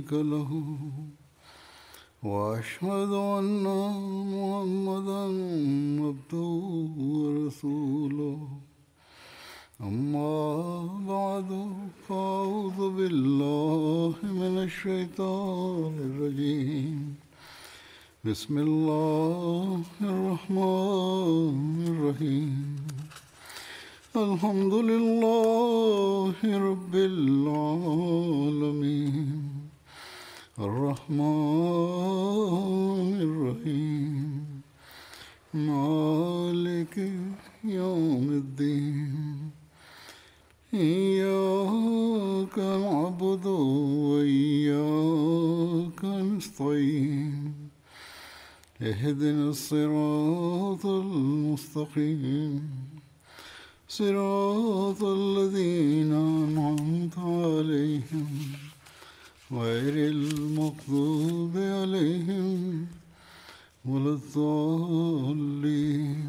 شريك له واشهد ان محمدا عبده ورسوله اما بعد فاعوذ بالله من الشيطان الرجيم بسم الله الرحمن الرحيم الحمد لله رب العالمين الرحمن الرحيم مالك يوم الدين إياك نعبد وإياك نستعين اهدنا الصراط المستقيم صراط الذين أنعمت عليهم غير المغضوب عليهم ولا الضالين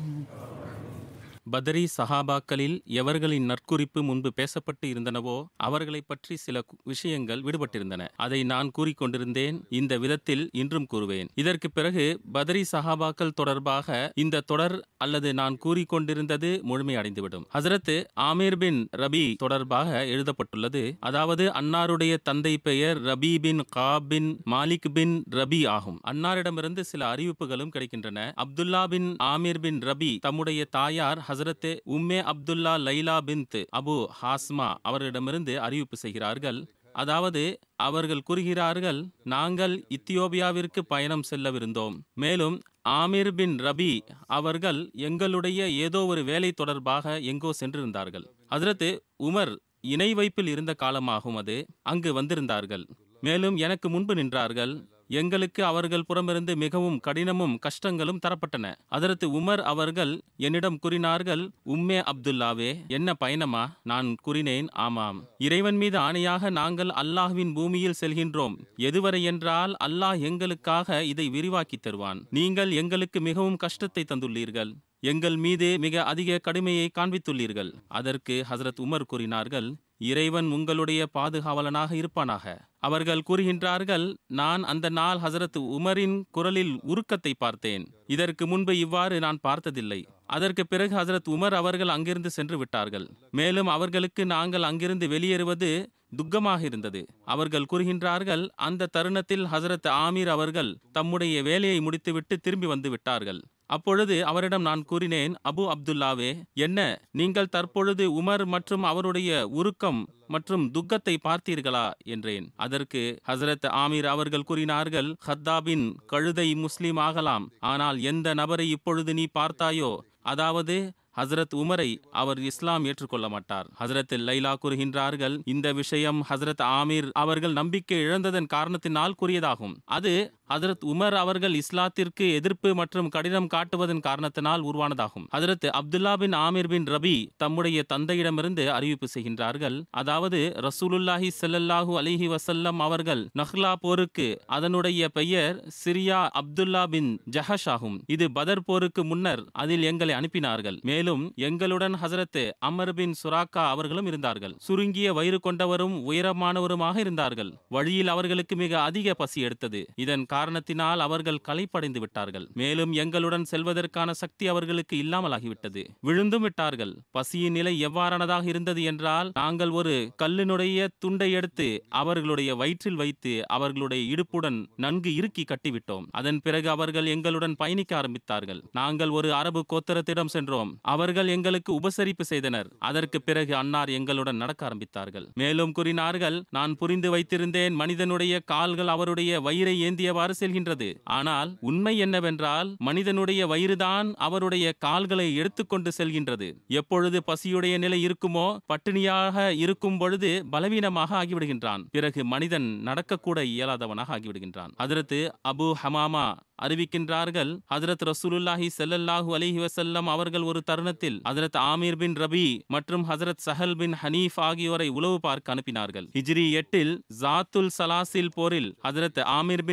பதரி சஹாபாக்களில் எவர்களின் நற்குறிப்பு முன்பு பேசப்பட்டு இருந்தனவோ அவர்களைப் பற்றி சில கு- விஷயங்கள் விடுபட்டிருந்தன அதை நான் கூறிக்கொண்டிருந்தேன் இந்த விதத்தில் இன்றும் கூறுவேன் இதற்கு பிறகு பதரி சஹாபாக்கள் தொடர்பாக இந்த தொடர் அல்லது நான் கூறிக்கொண்டிருந்தது முழுமையடைந்துவிடும் ஹசரத் ஆமீர் பின் ரபி தொடர்பாக எழுதப்பட்டுள்ளது அதாவது அன்னாருடைய தந்தை பெயர் ரபி பின் காப் பின் மாலிக் பின் ரபி ஆகும் அன்னாரிடமிருந்து சில அறிவிப்புகளும் கிடைக்கின்றன அப்துல்லா பின் ஆமீர் பின் ரபி தம்முடைய தாயார் ஹசரத் உம்மே அப்துல்லா லைலா பின்த் அபு ஹாஸ்மா அவரிடமிருந்து அறிவிப்பு செய்கிறார்கள் அதாவது அவர்கள் கூறுகிறார்கள் நாங்கள் இத்தியோப்பியாவிற்கு பயணம் செல்லவிருந்தோம் மேலும் ஆமீர் பின் ரபி அவர்கள் எங்களுடைய ஏதோ ஒரு வேலை தொடர்பாக எங்கோ சென்றிருந்தார்கள் ஹஜரத் உமர் இணை வைப்பில் இருந்த காலமாகும் அது அங்கு வந்திருந்தார்கள் மேலும் எனக்கு முன்பு நின்றார்கள் எங்களுக்கு அவர்கள் புறமிருந்து மிகவும் கடினமும் கஷ்டங்களும் தரப்பட்டன அதற்கு உமர் அவர்கள் என்னிடம் கூறினார்கள் உம்மே அப்துல்லாவே என்ன பயணமா நான் கூறினேன் ஆமாம் இறைவன் மீது ஆணையாக நாங்கள் அல்லாஹ்வின் பூமியில் செல்கின்றோம் எதுவரை என்றால் அல்லாஹ் எங்களுக்காக இதை விரிவாக்கி தருவான் நீங்கள் எங்களுக்கு மிகவும் கஷ்டத்தை தந்துள்ளீர்கள் எங்கள் மீது மிக அதிக கடுமையை காண்பித்துள்ளீர்கள் அதற்கு ஹசரத் உமர் கூறினார்கள் இறைவன் உங்களுடைய பாதுகாவலனாக இருப்பானாக அவர்கள் கூறுகின்றார்கள் நான் அந்த நாள் ஹசரத் உமரின் குரலில் உருக்கத்தை பார்த்தேன் இதற்கு முன்பு இவ்வாறு நான் பார்த்ததில்லை அதற்கு பிறகு ஹசரத் உமர் அவர்கள் அங்கிருந்து சென்று விட்டார்கள் மேலும் அவர்களுக்கு நாங்கள் அங்கிருந்து வெளியேறுவது துக்கமாக இருந்தது அவர்கள் கூறுகின்றார்கள் அந்த தருணத்தில் ஹசரத் ஆமீர் அவர்கள் தம்முடைய வேலையை முடித்துவிட்டு திரும்பி வந்து விட்டார்கள் அப்பொழுது அவரிடம் நான் கூறினேன் அபு அப்துல்லாவே என்ன நீங்கள் தற்பொழுது உமர் மற்றும் அவருடைய உருக்கம் மற்றும் துக்கத்தை பார்த்தீர்களா என்றேன் அதற்கு ஹசரத் ஆமீர் அவர்கள் கூறினார்கள் ஹத்தாபின் கழுதை முஸ்லீம் ஆகலாம் ஆனால் எந்த நபரை இப்பொழுது நீ பார்த்தாயோ அதாவது ஹசரத் உமரை அவர் இஸ்லாம் ஏற்றுக்கொள்ள மாட்டார் ஹசரத் லைலா கூறுகின்றார்கள் இந்த விஷயம் ஹசரத் ஆமீர் அவர்கள் நம்பிக்கை இழந்ததன் காரணத்தினால் கூறியதாகும் அது ஹசரத் உமர் அவர்கள் இஸ்லாத்திற்கு எதிர்ப்பு மற்றும் கடினம் காட்டுவதன் காரணத்தினால் உருவானதாகும் ஹசரத் அப்துல்லா பின் ஆமீர் பின் ரபி தம்முடைய தந்தையிடமிருந்து அறிவிப்பு செய்கின்றார்கள் அதாவது ரசூலுல்லாஹி ஸல்லல்லாஹு அலைஹி வஸல்லம் அவர்கள் நஹ்லா போருக்கு அதனுடைய பெயர் சிரியா அப்துல்லா பின் ஜஹஷ் ஆகும் இது பதர் போருக்கு முன்னர் அதில் எங்களை அனுப்பினார்கள் மேலும் எங்களுடன் ஹசரத் அமர் பின் சுராக்கா அவர்களும் இருந்தார்கள் சுருங்கிய வயிறு கொண்டவரும் உயரமானவருமாக இருந்தார்கள் வழியில் அவர்களுக்கு மிக அதிக பசி எடுத்தது இதன் காரணத்தினால் அவர்கள் களைப்படைந்து விட்டார்கள் மேலும் எங்களுடன் செல்வதற்கான சக்தி அவர்களுக்கு இல்லாமல் ஆகிவிட்டது விழுந்தும் விட்டார்கள் பசியின் நிலை எவ்வாறானதாக இருந்தது என்றால் நாங்கள் ஒரு கல்லினுடைய துண்டை எடுத்து அவர்களுடைய வயிற்றில் வைத்து அவர்களுடைய இடுப்புடன் நன்கு இறுக்கி கட்டிவிட்டோம் அதன் பிறகு அவர்கள் எங்களுடன் பயணிக்க ஆரம்பித்தார்கள் நாங்கள் ஒரு அரபு கோத்திரத்திடம் சென்றோம் அவர்கள் எங்களுக்கு உபசரிப்பு செய்தனர் அதற்கு பிறகு அன்னார் எங்களுடன் நடக்க ஆரம்பித்தார்கள் மேலும் கூறினார்கள் நான் புரிந்து வைத்திருந்தேன் மனிதனுடைய கால்கள் அவருடைய வயிறை ஏந்தியவாறு செல்கின்றது ஆனால் உண்மை என்னவென்றால் மனிதனுடைய வயிறுதான் அவருடைய கால்களை எடுத்துக்கொண்டு செல்கின்றது எப்பொழுது பசியுடைய நிலை இருக்குமோ பட்டினியாக இருக்கும் பொழுது பலவீனமாக ஆகிவிடுகின்றான் பிறகு மனிதன் நடக்கக்கூட இயலாதவனாக ஆகிவிடுகின்றான் அதற்கு அபு ஹமாமா அறிவிக்கின்றார்கள் ஹஜரத் ரசூலுல்லாஹி ஸல்லல்லாஹு அலைஹி வஸல்லம் அவர்கள் ஒரு தருணத்தில் ஹஜரத் ஆமீர் பின் ரபி மற்றும் ஹஜரத் சஹல் பின் ஹனீஃப் ஆகியோரை உளவு பார்க்க அனுப்பினார்கள் ஹிஜ்ரி எட்டில் ஜாத்துல் சலாசில் போரில் ஹஜரத் ஆமீர் பின் ரபி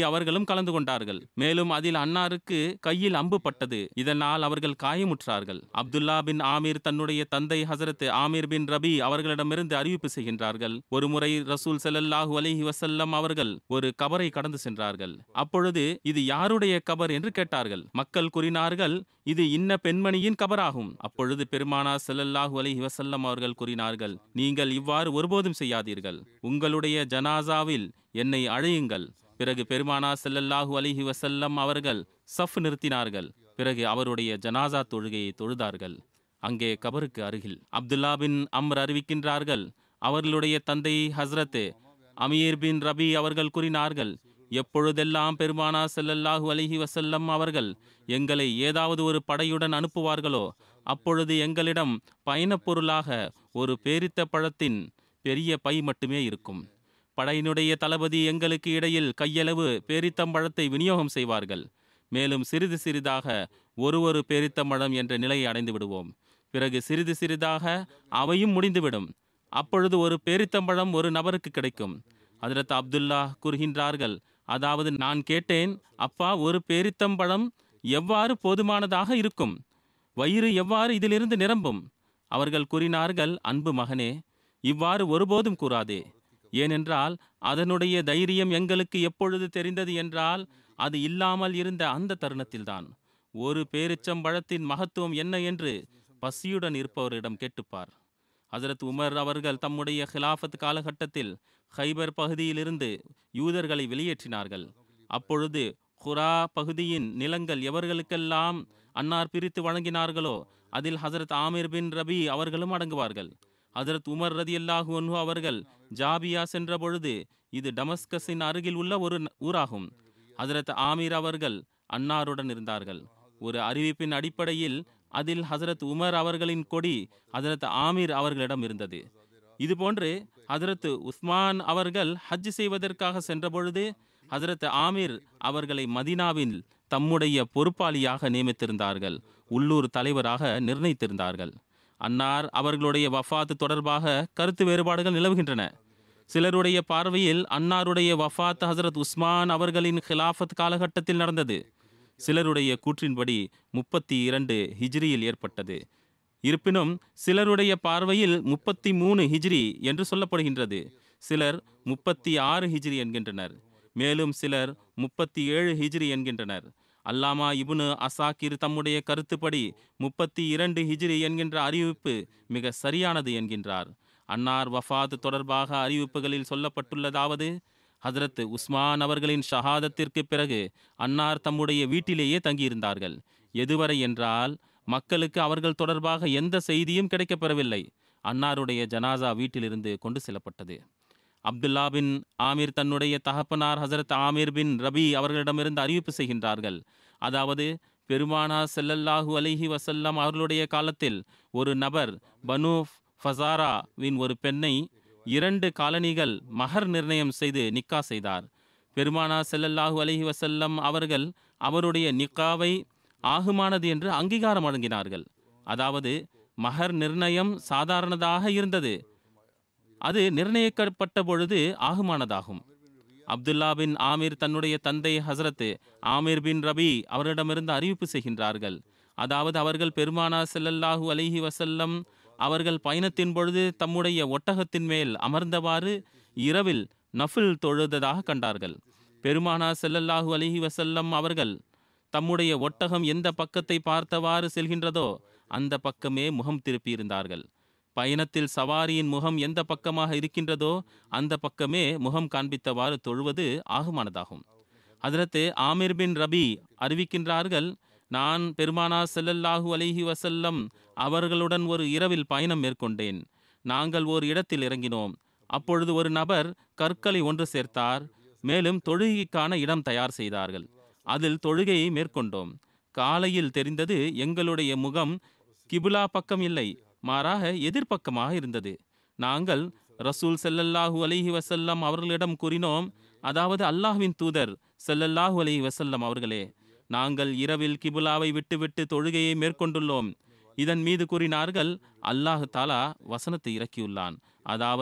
அவர்களும் கலந்து கொண்டார்கள் மேலும் அதில் அன்னாருக்கு கையில் அம்பு பட்டது இதனால் அவர்கள் காயமுற்றார்கள் அப்துல்லா பின் ஆமீர் தன்னுடைய தந்தை ஹசரத் ஆமீர் பின் ரபி அவர்களிடமிருந்து அறிவிப்பு செய்கின்றார்கள் ஒருமுறை ரசூல் ஸல்லல்லாஹு அலைஹி வஸல்லம் அவர்கள் ஒரு கபரை கடந்து சென்றார்கள் அப்பொழுது இது யாருடைய கபர் என்று கேட்டார்கள் மக்கள் கூறினார்கள் இது இன்ன பெண்மணியின் கபராகும் அப்பொழுது பெருமானா ஸல்லல்லாஹு அலைஹி வஸல்லம் அவர்கள் கூறினார்கள் நீங்கள் இவ்வாறு ஒருபோதும் செய்யாதீர்கள் உங்களுடைய ஜனாசாவில் என்னை அழையுங்கள் பிறகு பெருமானா ஸல்லல்லாஹு அலைஹி வஸல்லம் அவர்கள் சஃப் நிறுத்தினார்கள் பிறகு அவருடைய ஜனாசா தொழுகையை தொழுதார்கள் அங்கே கபருக்கு அருகில் அப்துல்லா பின் அம்ர் அறிவிக்கின்றார்கள் அவர்களுடைய தந்தை ஹஸ்ரத் அமீர் பின் ரபி அவர்கள் கூறினார்கள் எப்பொழுதெல்லாம் பெருமானா ஸல்லல்லாஹு அலைஹி வஸல்லம் அவர்கள் எங்களை ஏதாவது ஒரு படையுடன் அனுப்புவார்களோ அப்பொழுது எங்களிடம் பயணப் பொருளாக ஒரு பேரித்த பழத்தின் பெரிய பை மட்டுமே இருக்கும் படையினுடைய தளபதி எங்களுக்கு இடையில் கையளவு பேரித்தம்பழத்தை விநியோகம் செய்வார்கள் மேலும் சிறிது சிறிதாக ஒரு ஒரு பேரித்தம்பழம் என்ற நிலையை அடைந்து விடுவோம் பிறகு சிறிது சிறிதாக அவையும் முடிந்துவிடும் அப்பொழுது ஒரு பேரித்தம்பழம் ஒரு நபருக்கு கிடைக்கும் ஹஜரத் அப்துல்லா கூறுகின்றார்கள் அதாவது நான் கேட்டேன் அப்பா ஒரு பேரித்தம்பழம் எவ்வாறு போதுமானதாக இருக்கும் வயிறு எவ்வாறு இதிலிருந்து நிரம்பும் அவர்கள் கூறினார்கள் அன்பு மகனே இவ்வாறு ஒருபோதும் கூறாதே ஏனென்றால் அதனுடைய தைரியம் எங்களுக்கு எப்பொழுது தெரிந்தது என்றால் அது இல்லாமல் இருந்த அந்த தருணத்தில்தான் ஒரு பேரிச்சம்பழத்தின் மகத்துவம் என்ன என்று பசியுடன் இருப்பவரிடம் கேட்டுப்பார் ஹஜரத் உமர் அவர்கள் தம்முடைய ஹிலாஃபத் காலகட்டத்தில் ஹைபர் பகுதியிலிருந்து யூதர்களை வெளியேற்றினார்கள் அப்பொழுது குரா பகுதியின் நிலங்கள் எவர்களுக்கெல்லாம் அன்னார் பிரித்து வழங்கினார்களோ அதில் ஹசரத் ஆமீர் பின் ரபி அவர்களும் அடங்குவார்கள் ஹசரத் உமர் ரதியல்லாஹு அன்ஹு அவர்கள் ஜாபியா சென்ற பொழுது இது டமஸ்கஸின் அருகில் உள்ள ஒரு ந- ஊராகும் ஹசரத் ஆமீர் அவர்கள் அன்னாருடன் இருந்தார்கள் ஒரு அறிவிப்பின் அடிப்படையில் அதில் ஹசரத் உமர் அவர்களின் கொடி ஹசரத் ஆமீர் அவர்களிடம் இருந்தது இதுபோன்று ஹசரத் உஸ்மான் அவர்கள் ஹஜ் செய்வதற்காக சென்றபொழுது ஹசரத் ஆமீர் அவர்களை மதீனாவில் தம்முடைய பொறுப்பாளியாக நியமித்திருந்தார்கள் உள்ளூர் தலைவராக நிர்ணயித்திருந்தார்கள் அன்னார் அவர்களுடைய வஃபாத் தொடர்பாக கருத்து வேறுபாடுகள் நிலவுகின்றன சிலருடைய பார்வையில் அன்னாருடைய வஃபாத் ஹசரத் உஸ்மான் அவர்களின் ஹிலாஃபத் காலகட்டத்தில் நடந்தது சிலருடைய கூற்றின்படி முப்பத்தி இரண்டு ஹிஜ்ரியில் ஏற்பட்டது இருப்பினும் சிலருடைய பார்வையில் முப்பத்தி மூணு ஹிஜ்ரி என்று சொல்லப்படுகின்றது சிலர் முப்பத்தி ஆறு ஹிஜ்ரி என்கின்றனர் மேலும் சிலர் முப்பத்தி ஏழு ஹிஜ்ரி என்கின்றனர் அல்லாமா இப்னு அசாக்கிர் தம்முடைய கருத்துப்படி முப்பத்தி இரண்டு ஹிஜ்ரி என்கின்ற அறிவிப்பு மிக சரியானது என்கின்றார் அன்னார் வஃபாத் தொடர்பாக அறிவிப்புகளில் சொல்லப்பட்டுள்ளதாவது ஹஜரத் உஸ்மான் அவர்களின் ஷஹாதத்திற்கு பிறகு அன்னார் தம்முடைய வீட்டிலேயே தங்கியிருந்தார்கள் எதுவரை என்றால் மக்களுக்கு அவர்கள் தொடர்பாக எந்த செய்தியும் கிடைக்கப்பெறவில்லை அன்னாருடைய ஜனாசா வீட்டிலிருந்து கொண்டு செல்லப்பட்டது அப்துல்லா பின் ஆமீர் தன்னுடைய தகப்பனார் ஹசரத் ஆமீர் பின் ரபி அவர்களிடமிருந்து அறிவிப்பு செய்கின்றார்கள் அதாவது பெருமானா ஸல்லல்லாஹு அலைஹி வஸல்லம் அவர்களுடைய காலத்தில் ஒரு நபர் பனு ஃபசாராவின் ஒரு பெண்ணை இரண்டு காலனிகள் மகர் நிர்ணயம் செய்து நிக்கா செய்தார் பெருமானா ஸல்லல்லாஹு அலைஹி வஸல்லம் அவர்கள் அவருடைய நிக்காவை ஆகுமானது என்று அங்கீகாரம் வழங்கினார்கள் அதாவது மகர் நிர்ணயம் சாதாரணதாக இருந்தது அது நிர்ணயிக்கப்பட்ட பொழுது ஆகுமானதாகும் அப்துல்லா பின் ஆமீர் தன்னுடைய தந்தை ஹசரத் ஆமீர் பின் ரபி அவரிடமிருந்து அறிவிப்பு செய்கின்றார்கள் அதாவது அவர்கள் பெருமானா ஸல்லல்லாஹு அலைஹி வஸல்லம் அவர்கள் பயணத்தின் பொழுது தம்முடைய ஒட்டகத்தின் மேல் அமர்ந்தவாறு இரவில் நஃபில் தொழுததாக கண்டார்கள் பெருமானா ஸல்லல்லாஹு அலைஹி வஸல்லம் அவர்கள் தம்முடைய ஒட்டகம் எந்த பக்கத்தை பார்த்தவாறு செல்கின்றதோ அந்த பக்கமே முகம் திருப்பியிருந்தார்கள் பயணத்தில் சவாரியின் முகம் எந்த பக்கமாக இருக்கின்றதோ அந்த பக்கமே முகம் காண்பித்தவாறு தொழுவது ஆகுமானதாகும் ஹதரத்து ஆமிர் பின் ரபி அறிவிக்கின்றார்கள் நான் பெருமானா ஸல்லல்லாஹு அலைஹி வஸல்லம் அவர்களுடன் ஒரு இரவில் பயணம் மேற்கொண்டேன் நாங்கள் ஒரு இடத்தில் இறங்கினோம் அப்பொழுது ஒரு நபர் கற்களை ஒன்று சேர்த்தார் மேலும் தொழுகைக்கான இடம் தயார் செய்தார்கள் அதில் தொழுகையை மேற்கொண்டோம் காலையில் தெரிந்தது எங்களுடைய முகம் கிபுலா பக்கம் இல்லை மாறாக எதிர்ப்பக்கமாக இருந்தது நாங்கள் ரசூல் ஸல்லல்லாஹு அலைஹி வஸல்லம் அவர்களிடம் கூறினோம் அதாவது அல்லாஹ்வின் தூதர் ஸல்லல்லாஹு அலைஹி வஸல்லம் அவர்களே நாங்கள் இரவில் கிபுலாவை விட்டுவிட்டு தொழுகையை மேற்கொண்டுள்ளோம் இதன் மீது கூறினார்கள் அல்லாஹ் தாலா வசனத்தை இறக்கியுள்ளான் அதாவது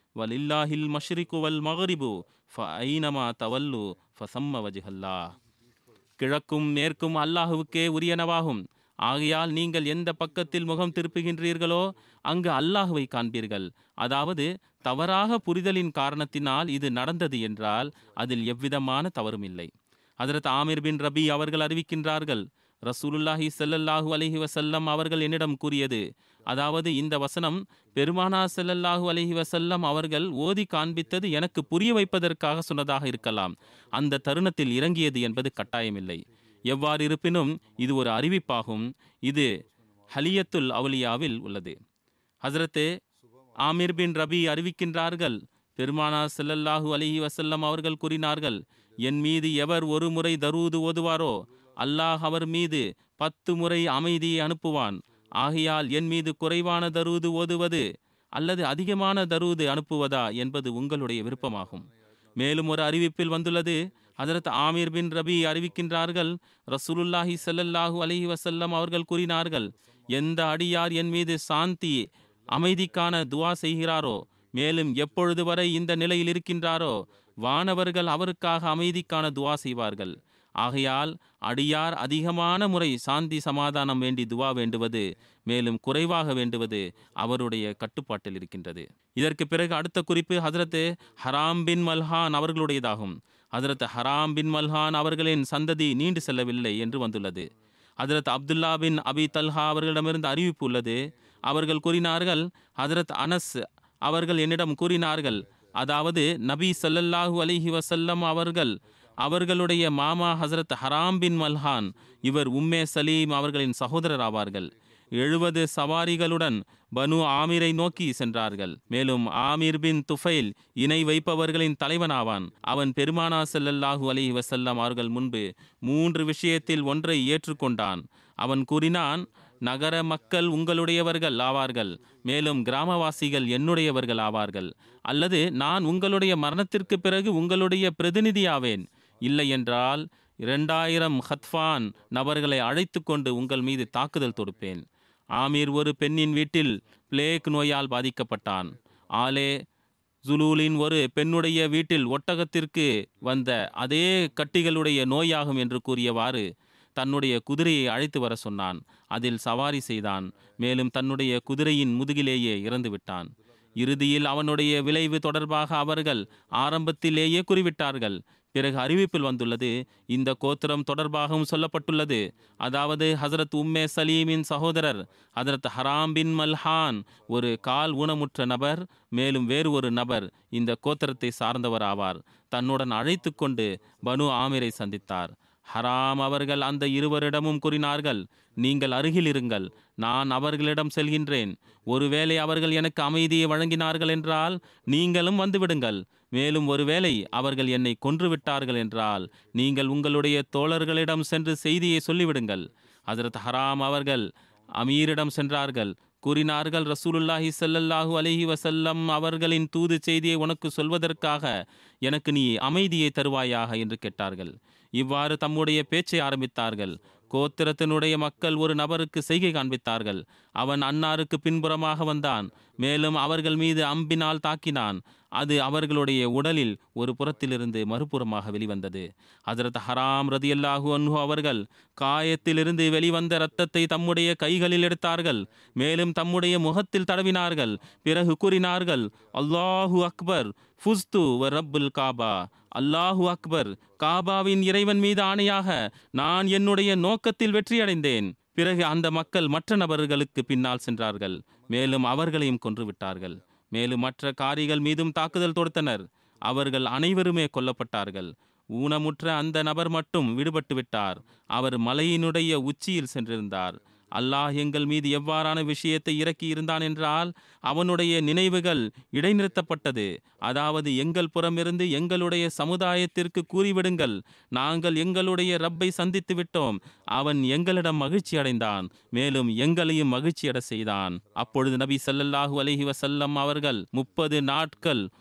வலில்லாஹில் மஷ்ரிகு வல் மகரிபு ஃப ஐனமா தவல்லு ஃபசம்ம வஜிஹல்லா கிழக்கும் மேற்கும் அல்லாஹுவுக்கே உரியனவாகும் ஆகையால் நீங்கள் எந்த பக்கத்தில் முகம் திருப்புகின்றீர்களோ அங்கு அல்லாஹுவை காண்பீர்கள் அதாவது தவறாக புரிதலின் காரணத்தினால் இது நடந்தது என்றால் அதில் எவ்விதமான தவறும் இல்லை ஹதரத் ஆமிர் பின் ரபி அவர்கள் அறிவிக்கின்றார்கள் ரசூலுல்லாஹி ஸல்லல்லாஹு அலைஹி வஸல்லம் அவர்கள் என்னிடம் கூறியது அதாவது இந்த வசனம் பெருமானா ஸல்லல்லாஹு அலைஹி வஸல்லம் அவர்கள் ஓதி காண்பித்தது எனக்கு புரிய வைப்பதற்காக சொன்னதாக இருக்கலாம் அந்த தருணத்தில் இறங்கியது என்பது கட்டாயமில்லை எவ்வாறு இருப்பினும் இது ஒரு அறிவிப்பாகும் இது ஹலியத்துல் அவுலியாவில் உள்ளது ஹசரத்து ஆமிர் பின் ரபி அறிவிக்கின்றார்கள் பெருமானா ஸல்லல்லாஹு அலைஹி வஸல்லம் அவர்கள் கூறினார்கள் என் மீது எவர் ஒரு முறை தரூது ஓதுவாரோ அல்லாஹ் அவர் மீது பத்து முறை அமைதியை அனுப்புவான் ஆகையால் என் மீது குறைவான தரூது ஓதுவது அல்லது அதிகமான தரூது அனுப்புவதா என்பது உங்களுடைய விருப்பமாகும் மேலும் ஒரு அறிவிப்பில் வந்துள்ளது ஹதரத் ஆமீர் பின் ரபி அறிவிக்கின்றார்கள் ரசூலுல்லாஹி ஸல்லல்லாஹு அலைஹி வஸல்லம் அவர்கள் கூறினார்கள் எந்த அடியார் என் மீது சாந்தி அமைதிக்கான துவா செய்கிறாரோ மேலும் எப்பொழுது வரை இந்த நிலையில் இருக்கின்றாரோ வானவர்கள் அவருக்காக அமைதிக்கான துவா செய்வார்கள் ஆகையால் அடியார் அதிகமான முறை சாந்தி சமாதானம் வேண்டி துவா வேண்டுவது மேலும் குறைவாக வேண்டுவது அவருடைய கட்டுப்பாட்டில் இருக்கின்றது இதற்கு பிறகு அடுத்த குறிப்பு ஹதரத்து ஹராம் பின் மல்ஹான் அவர்களுடையதாகும் ஹதரத் ஹராம் பின் மல்ஹான் அவர்களின் சந்ததி நீண்டு செல்லவில்லை என்று வந்துள்ளது ஹதரத் அப்துல்லா பின் அபி தல்ஹா அவர்களிடமிருந்து அறிவிப்பு உள்ளது அவர்கள் கூறினார்கள் ஹதரத் அனஸ் அவர்கள் என்னிடம் கூறினார்கள் அதாவது நபி ஸல்லல்லாஹு அலைஹி வஸல்லம் அவர்கள் அவர்களுடைய மாமா ஹசரத் ஹராம் பின் மல்ஹான் இவர் உம்மே சலீம் அவர்களின் சகோதரர் ஆவார்கள் எழுபது சவாரிகளுடன் பனு ஆமீரை நோக்கி சென்றார்கள் மேலும் ஆமீர் பின் துஃபைல் இணை வைப்பவர்களின் தலைவனாவான் அவன் பெருமானா ஸல்லல்லாஹு அலைஹி வஸல்லம் அவர்கள் முன்பு மூன்று விஷயத்தில் ஒன்றை ஏற்றுக்கொண்டான் அவன் கூறினான் நகர மக்கள் உங்களுடையவர்கள் ஆவார்கள் மேலும் கிராமவாசிகள் என்னுடையவர்கள் ஆவார்கள் அல்லது நான் உங்களுடைய மரணத்திற்கு பிறகு உங்களுடைய பிரதிநிதியாவேன் இல்லை என்றால் இரண்டாயிரம் ஹத்ஃபான் நபர்களை அழைத்து கொண்டு உங்கள் மீது தாக்குதல் தொடுப்பேன் ஆமீர் ஒரு பெண்ணின் வீட்டில் பிளேக் நோயால் பாதிக்கப்பட்டான் ஆலே ஜுலூலின் ஒரு பெண்ணுடைய வீட்டில் ஒட்டகத்திற்கு வந்த அதே கட்டிகளுடைய நோயாகும் என்று கூறியவாறு தன்னுடைய குதிரையை அழைத்து வர சொன்னான் அதில் சவாரி செய்தான் மேலும் தன்னுடைய குதிரையின் முதுகிலேயே இறந்து விட்டான் இறுதியில் அவனுடைய விளைவு தொடர்பாக அவர்கள் ஆரம்பத்திலேயே குறிவிட்டார்கள் பிறகு அறிவிப்பில் வந்துள்ளது இந்த கோத்திரம் தொடர்பாகவும் சொல்லப்பட்டுள்ளது அதாவது ஹசரத் உம்மே சலீமின் சகோதரர் ஹசரத் ஹராம் பின் மல்ஹான் ஒரு கால் ஊனமுற்ற நபர் மேலும் வேறு ஒரு நபர் இந்த கோத்திரத்தை சார்ந்தவர் ஆவார் தன்னுடன் அழைத்து கொண்டு பனு ஆமிரை சந்தித்தார் ஹராம் அவர்கள் அந்த இருவரிடமும் கூறினார்கள் நீங்கள் அருகில் இருங்கள் நான் அவர்களிடம் செல்கின்றேன் ஒருவேளை அவர்கள் எனக்கு அமைதியை வழங்கினார்கள் என்றால் நீங்களும் வந்துவிடுங்கள் மேலும் ஒருவேளை அவர்கள் என்னை கொன்றுவிட்டார்கள் என்றால் நீங்கள் உங்களுடைய தோழர்களிடம் சென்று செய்தியை சொல்லிவிடுங்கள் ஹசரத் ஹராம் அவர்கள் அமீரிடம் சென்றார்கள் கூறினார்கள் ரசூலுல்லாஹி ஸல்லல்லாஹு அலைஹி வஸல்லம் அவர்களின் தூது செய்தியை உனக்கு சொல்வதற்காக எனக்கு நீ அமைதியை தருவாயாக என்று கேட்டார்கள் இவ்வாறு தம்முடைய பேச்சை ஆரம்பித்தார்கள் கோத்திரத்தினுடைய மக்கள் ஒரு நபருக்கு செய்கை காண்பித்தார்கள் அவன் அன்னாருக்கு பின்புறமாக வந்தான் மேலும் அவர்கள் மீது அம்பினால் தாக்கினான் அது அவர்களுடைய உடலில் ஒரு புறத்திலிருந்து மறுபுறமாக வெளிவந்தது ஹஜரத் ஹராம் ரதியல்லாஹு அன்ஹு அவர்கள் காயத்திலிருந்து வெளிவந்த இரத்தத்தை தம்முடைய கைகளில் எடுத்தார்கள் மேலும் தம்முடைய முகத்தில் தடவினார்கள் பிறகு கூறினார்கள் அல்லாஹு அக்பர் ஃபுஸ்து வ ரப்புல் காபா அல்லாஹு அக்பர் காபாவின் இறைவன் மீது ஆணையாக நான் என்னுடைய நோக்கத்தில் வெற்றியடைந்தேன் பிறகு அந்த மக்கள் மற்ற நபர்களுக்கு பின்னால் சென்றார்கள் மேலும் அவர்களையும் கொன்று விட்டார்கள் மேலும் மற்ற காரிகள் மீதும் தாக்குதல் தொடுத்தனர் அவர்கள் அனைவருமே கொல்லப்பட்டார்கள் ஊனமுற்ற அந்த நபர் மட்டும் விடுபட்டு விட்டார் அவர் மலையினுடைய உச்சியில் சென்றிருந்தார் அல்லாஹ் எங்கள் மீது எவ்வாறான விஷயத்தை இறக்கி இருந்தான் என்றால் அவனுடைய நினைவுகள் இடைநிறுத்தப்பட்டது அதாவது எங்கள் புறமிருந்து எங்களுடைய சமுதாயத்திற்கு கூறிவிடுங்கள் நாங்கள் எங்களுடைய ரப்பை சந்தித்து விட்டோம் அவன் எங்களிடம் மகிழ்ச்சி அடைந்தான் மேலும் எங்களையும் மகிழ்ச்சியட செய்தான் அப்பொழுது நபி ஸல்லல்லாஹு அலைஹி வஸல்லம் அவர்கள் முப்பது நாட்கள்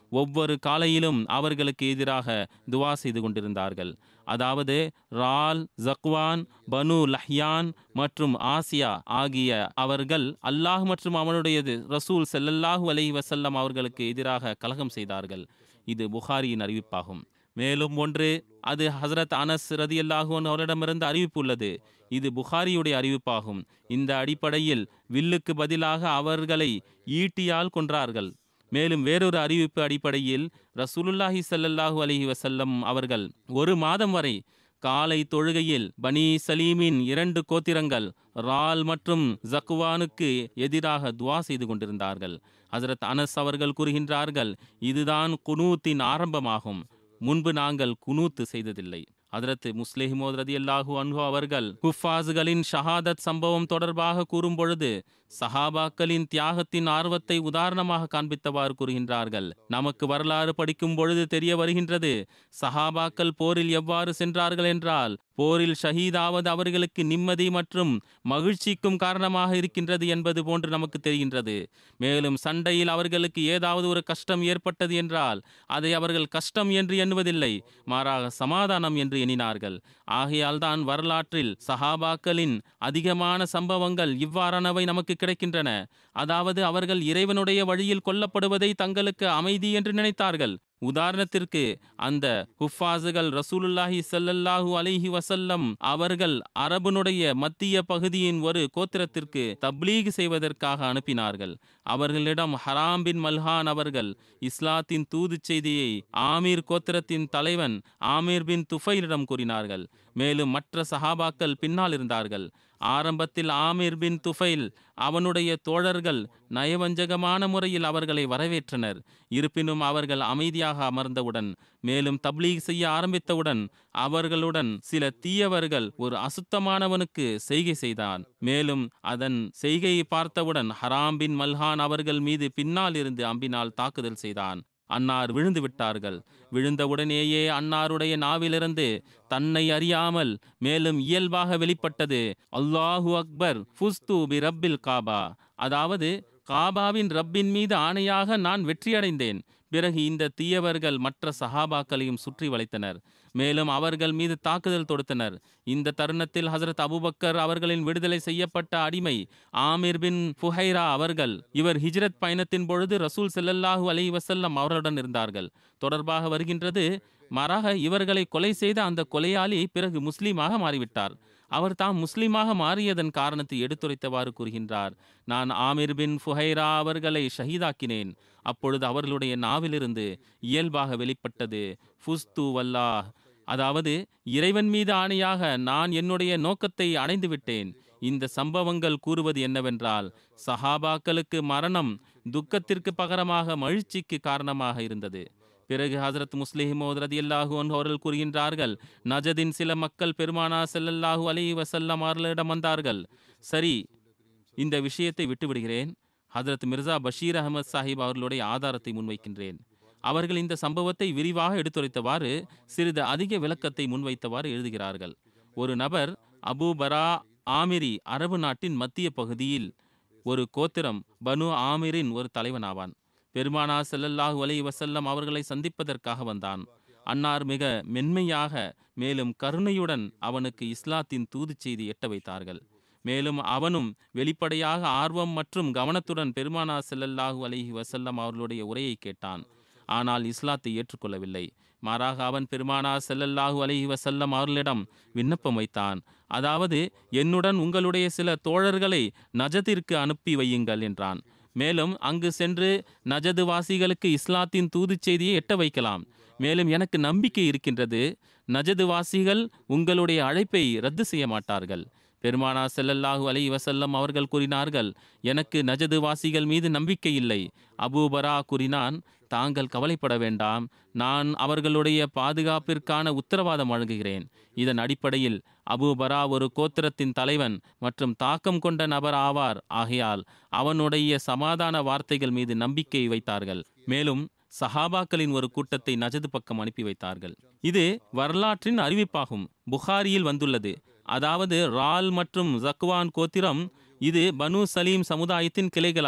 ஒவ்வொரு காலையிலும் அவர்களுக்கு எதிராக துவா செய்து கொண்டிருந்தார்கள் அதாவது ரால் ஜக்வான் பனு லஹ்யான் மற்றும் ஆசியா ஆகிய அவர்கள் அல்லாஹ் மற்றும் அவனுடையது ரசூல் ஸல்லல்லாஹு அலைஹி வஸல்லம் அவர்களுக்கு எதிராக கலகம் செய்தார்கள் இது புகாரியின் அறிவிப்பாகும் மேலும் ஒன்று அது ஹசரத் அனஸ் ரதியல்லாஹு அன்ஹு அவரிடமிருந்து அறிவிப்பு உள்ளது இது புகாரியுடைய அறிவிப்பாகும் இந்த அடிப்படையில் வில்லுக்கு பதிலாக அவர்களை ஈட்டியால் கொன்றார்கள் மேலும் வேறொரு அறிவிப்பு அடிப்படையில் ரசூலுல்லாஹி ஸல்லல்லாஹு அலைஹி வஸல்லம் அவர்கள் ஒரு மாதம் வரை காலை தொழுகையில் பனி சலீமின் இரண்டு கோத்திரங்கள் ரால் மற்றும் ஜக்வானுக்கு எதிராக துவா செய்து கொண்டிருந்தார்கள் ஹசரத் அனஸ் அவர்கள் கூறுகின்றார்கள் இதுதான் குனூத்தின் ஆரம்பமாகும் முன்பு நாங்கள் குனூத்து செய்ததில்லை ஹதரத் முஸ்லிஹிமோத் ரதியல்லாஹு அன்ஹு அவர்கள் குஃபாஸுகளின் ஷஹாதத் சம்பவம் தொடர்பாக கூறும் பொழுது சஹாபாக்களின் தியாகத்தின் ஆர்வத்தை உதாரணமாக காண்பித்தவாறு கூறுகின்றார்கள் நமக்கு வரலாறு படிக்கும் பொழுது தெரிய வருகின்றது சஹாபாக்கள் போரில் எவ்வாறு சென்றார்கள் என்றால் போரில் ஷஹீதாவது அவர்களுக்கு நிம்மதி மற்றும் மகிழ்ச்சிக்கும் காரணமாக இருக்கின்றது என்பது போன்று நமக்கு தெரிகின்றது மேலும் சண்டையில் அவர்களுக்கு ஏதாவது ஒரு கஷ்டம் ஏற்பட்டது என்றால் அதை அவர்கள் கஷ்டம் என்று எண்ணுவதில்லை மாறாக சமாதானம் என்று எண்ணினார்கள் ஆகையால் தான் வரலாற்றில் சஹாபாக்களின் அதிகமான சம்பவங்கள் இவ்வாறானவை நமக்கு கிடைக்கின்றன அதாவது அவர்கள் இறைவனுடைய வழியில் கொல்லப்படுவதை தங்களுக்கு அமைதி என்று நினைத்தார்கள் உதாரணத்திற்கு அந்த ஹுஃபாஸுகள் ரசூலுல்லாஹி ஸல்லல்லாஹு அலைஹி வஸல்லம் அவர்கள் அரபுனுடைய மத்திய பகுதியின் ஒரு கோத்திரத்திற்கு தப்லீக் செய்வதற்காக அனுப்பினார்கள் அவர்களிடம் ஹராம் பின் மல்ஹான் அவர்கள் இஸ்லாத்தின் தூது செய்தியை ஆமீர் கோத்திரத்தின் தலைவன் ஆமீர் பின் துஃபைலிடம் கூறினார்கள் மேலும் மற்ற சஹாபாக்கள் பின்னால் இருந்தார்கள் ஆரம்பத்தில் ஆமீர் பின் துஃபைல் அவனுடைய தோழர்கள் நயவஞ்சகமான முறையில் அவர்களை வரவேற்றனர் இருப்பினும் அவர்கள் அமைதியாக அமர்ந்தவுடன் மேலும் தப்லீக் செய்ய ஆரம்பித்தவுடன் அவர்களுடன் சில தீயவர்கள் ஒரு அசுத்தமானவனுக்கு செய்கை செய்தான் மேலும் அதன் செய்கையை பார்த்தவுடன் ஹராம் பின் மல்ஹான் அவர்கள் மீது பின்னால் இருந்து அம்பினால் தாக்குதல் செய்தான் அன்னார் விழுந்து விட்டார்கள் விழுந்தவுடனேயே அன்னாருடைய நாவிலிருந்து தன்னை அறியாமல் மேலும் இயல்பாக வெளிப்பட்டது அல்லாஹு அக்பர் ஃபுஸ்து பி ரப்பில் காபா அதாவது காபாவின் ரப்பின் மீது ஆணையாக நான் வெற்றியடைந்தேன் பிறகு இந்த தீயவர்கள் மற்ற சஹாபாக்களையும் சுற்றி வளைத்தனர் மேலும் அவர்கள் மீது தாக்குதல் தொடுத்தனர் இந்த தருணத்தில் ஹசரத் அபுபக்கர் அவர்களின் விடுதலை செய்யப்பட்ட அடிமை ஆமிர் பின் ஃபுஹைரா அவர்கள் இவர் ஹிஜ்ரத் பயணத்தின் பொழுது ரசூல் ஸல்லல்லாஹு அலைஹி வஸல்லம் அவர்களுடன் இருந்தார்கள் தொடர்பாக வருகின்றது மாறாக இவர்களை கொலை செய்த அந்த கொலையாளி பிறகு முஸ்லீமாக மாறிவிட்டார் அவர் தாம் முஸ்லீமாக மாறியதன் காரணத்தை எடுத்துரைத்தவாறு கூறுகின்றார் நான் ஆமிர் பின் ஃபுஹைரா அவர்களை ஷஹீதாக்கினேன் அப்பொழுது அவர்களுடைய நாவிலிருந்து இயல்பாக வெளிப்பட்டது ஃபுஸ்து வல்லாஹ் அதாவது இறைவன் மீது ஆணையாக நான் என்னுடைய நோக்கத்தை அடைந்து விட்டேன் இந்த சம்பவங்கள் கூறுவது என்னவென்றால் சஹாபாக்களுக்கு மரணம் துக்கத்திற்கு பகரமாக மகிழ்ச்சிக்கு காரணமாக இருந்தது பிறகு ஹசரத் முஸ்லிஹிமோத் ரதியல்லாஹு அன்ஹு அவர்கள் கூறுகின்றார்கள் நஜதின் சில மக்கள் பெருமானா ஸல்லல்லாஹு அலைஹி வஸல்லம் அவர்களிடம் வந்தார்கள் சரி இந்த விஷயத்தை விட்டுவிடுகிறேன் ஹதரத் மிர்சா பஷீர் அகமது சாஹிப் அவர்களுடைய ஆதாரத்தை முன்வைக்கின்றேன் அவர்கள் இந்த சம்பவத்தை விரிவாக எடுத்துரைத்தவாறு சிறிது அதிக விளக்கத்தை முன்வைத்தவாறு எழுதுகிறார்கள் ஒரு நபர் அபூ பரா ஆமிரி அரபு நாட்டின் மத்திய பகுதியில் ஒரு கோத்திரம் பனு ஆமிரின் ஒரு தலைவனாவான் பெருமானா ஸல்லல்லாஹு அலைஹி வஸல்லம் அவர்களை சந்திப்பதற்காக வந்தான் அன்னார் மிக மென்மையாக மேலும் கருணையுடன் அவனுக்கு இஸ்லாத்தின் தூதுச் செய்தி எட்ட வைத்தார்கள் மேலும் அவனும் வெளிப்படையாக ஆர்வம் மற்றும் கவனத்துடன் பெருமானா ஸல்லல்லாஹு அலைஹி வஸல்லம் அவர்களுடைய உரையை கேட்டான் ஆனால் இஸ்லாத்தை ஏற்றுக்கொள்ளவில்லை மாறாக அவன் பெருமானா ஸல்லல்லாஹு அலைஹி வஸல்லம் அவர்களிடம் விண்ணப்பம் வைத்தான் அதாவது என்னுடன் உங்களுடைய சில தோழர்களை நஜதிற்கு அனுப்பி வையுங்கள் என்றான் மேலும் அங்கு சென்று நஜது வாசிகளுக்கு இஸ்லாத்தின் தூதுச் செய்தியை எட்ட வைக்கலாம் மேலும் எனக்கு நம்பிக்கை இருக்கின்றது நஜது வாசிகள் உங்களுடைய அழைப்பை ரத்து செய்ய மாட்டார்கள் பெருமானா ஸல்லல்லாஹு அலைஹி வஸல்லம் அவர்கள் கூறினார்கள் எனக்கு நஜது வாசிகள் மீது நம்பிக்கை இல்லை அபூபரா கூறினான் தாங்கள் கவலைப்பட வேண்டாம் நான் அவர்களுடைய பாதுகாப்பிற்கான உத்தரவாதம் வழங்குகிறேன் இதன் அடிப்படையில் அபூபரா ஒரு கோத்திரத்தின் தலைவன் மற்றும் தாக்கம் கொண்ட நபர் ஆவார் ஆகையால் அவனுடைய சமாதான வார்த்தைகள் மீது நம்பிக்கை வைத்தார்கள் மேலும் சஹாபாக்களின் ஒரு கூட்டத்தை நஜது பக்கம் அனுப்பி வைத்தார்கள் இது வரலாற்றின் அறிவிப்பாகும் புகாரியில் வந்துள்ளது அதாவது ரால் மற்றும் ஜக்வான் கோத்திரம் இது பனு சலீம் சமுதாயத்தின் கிளைகளாகும்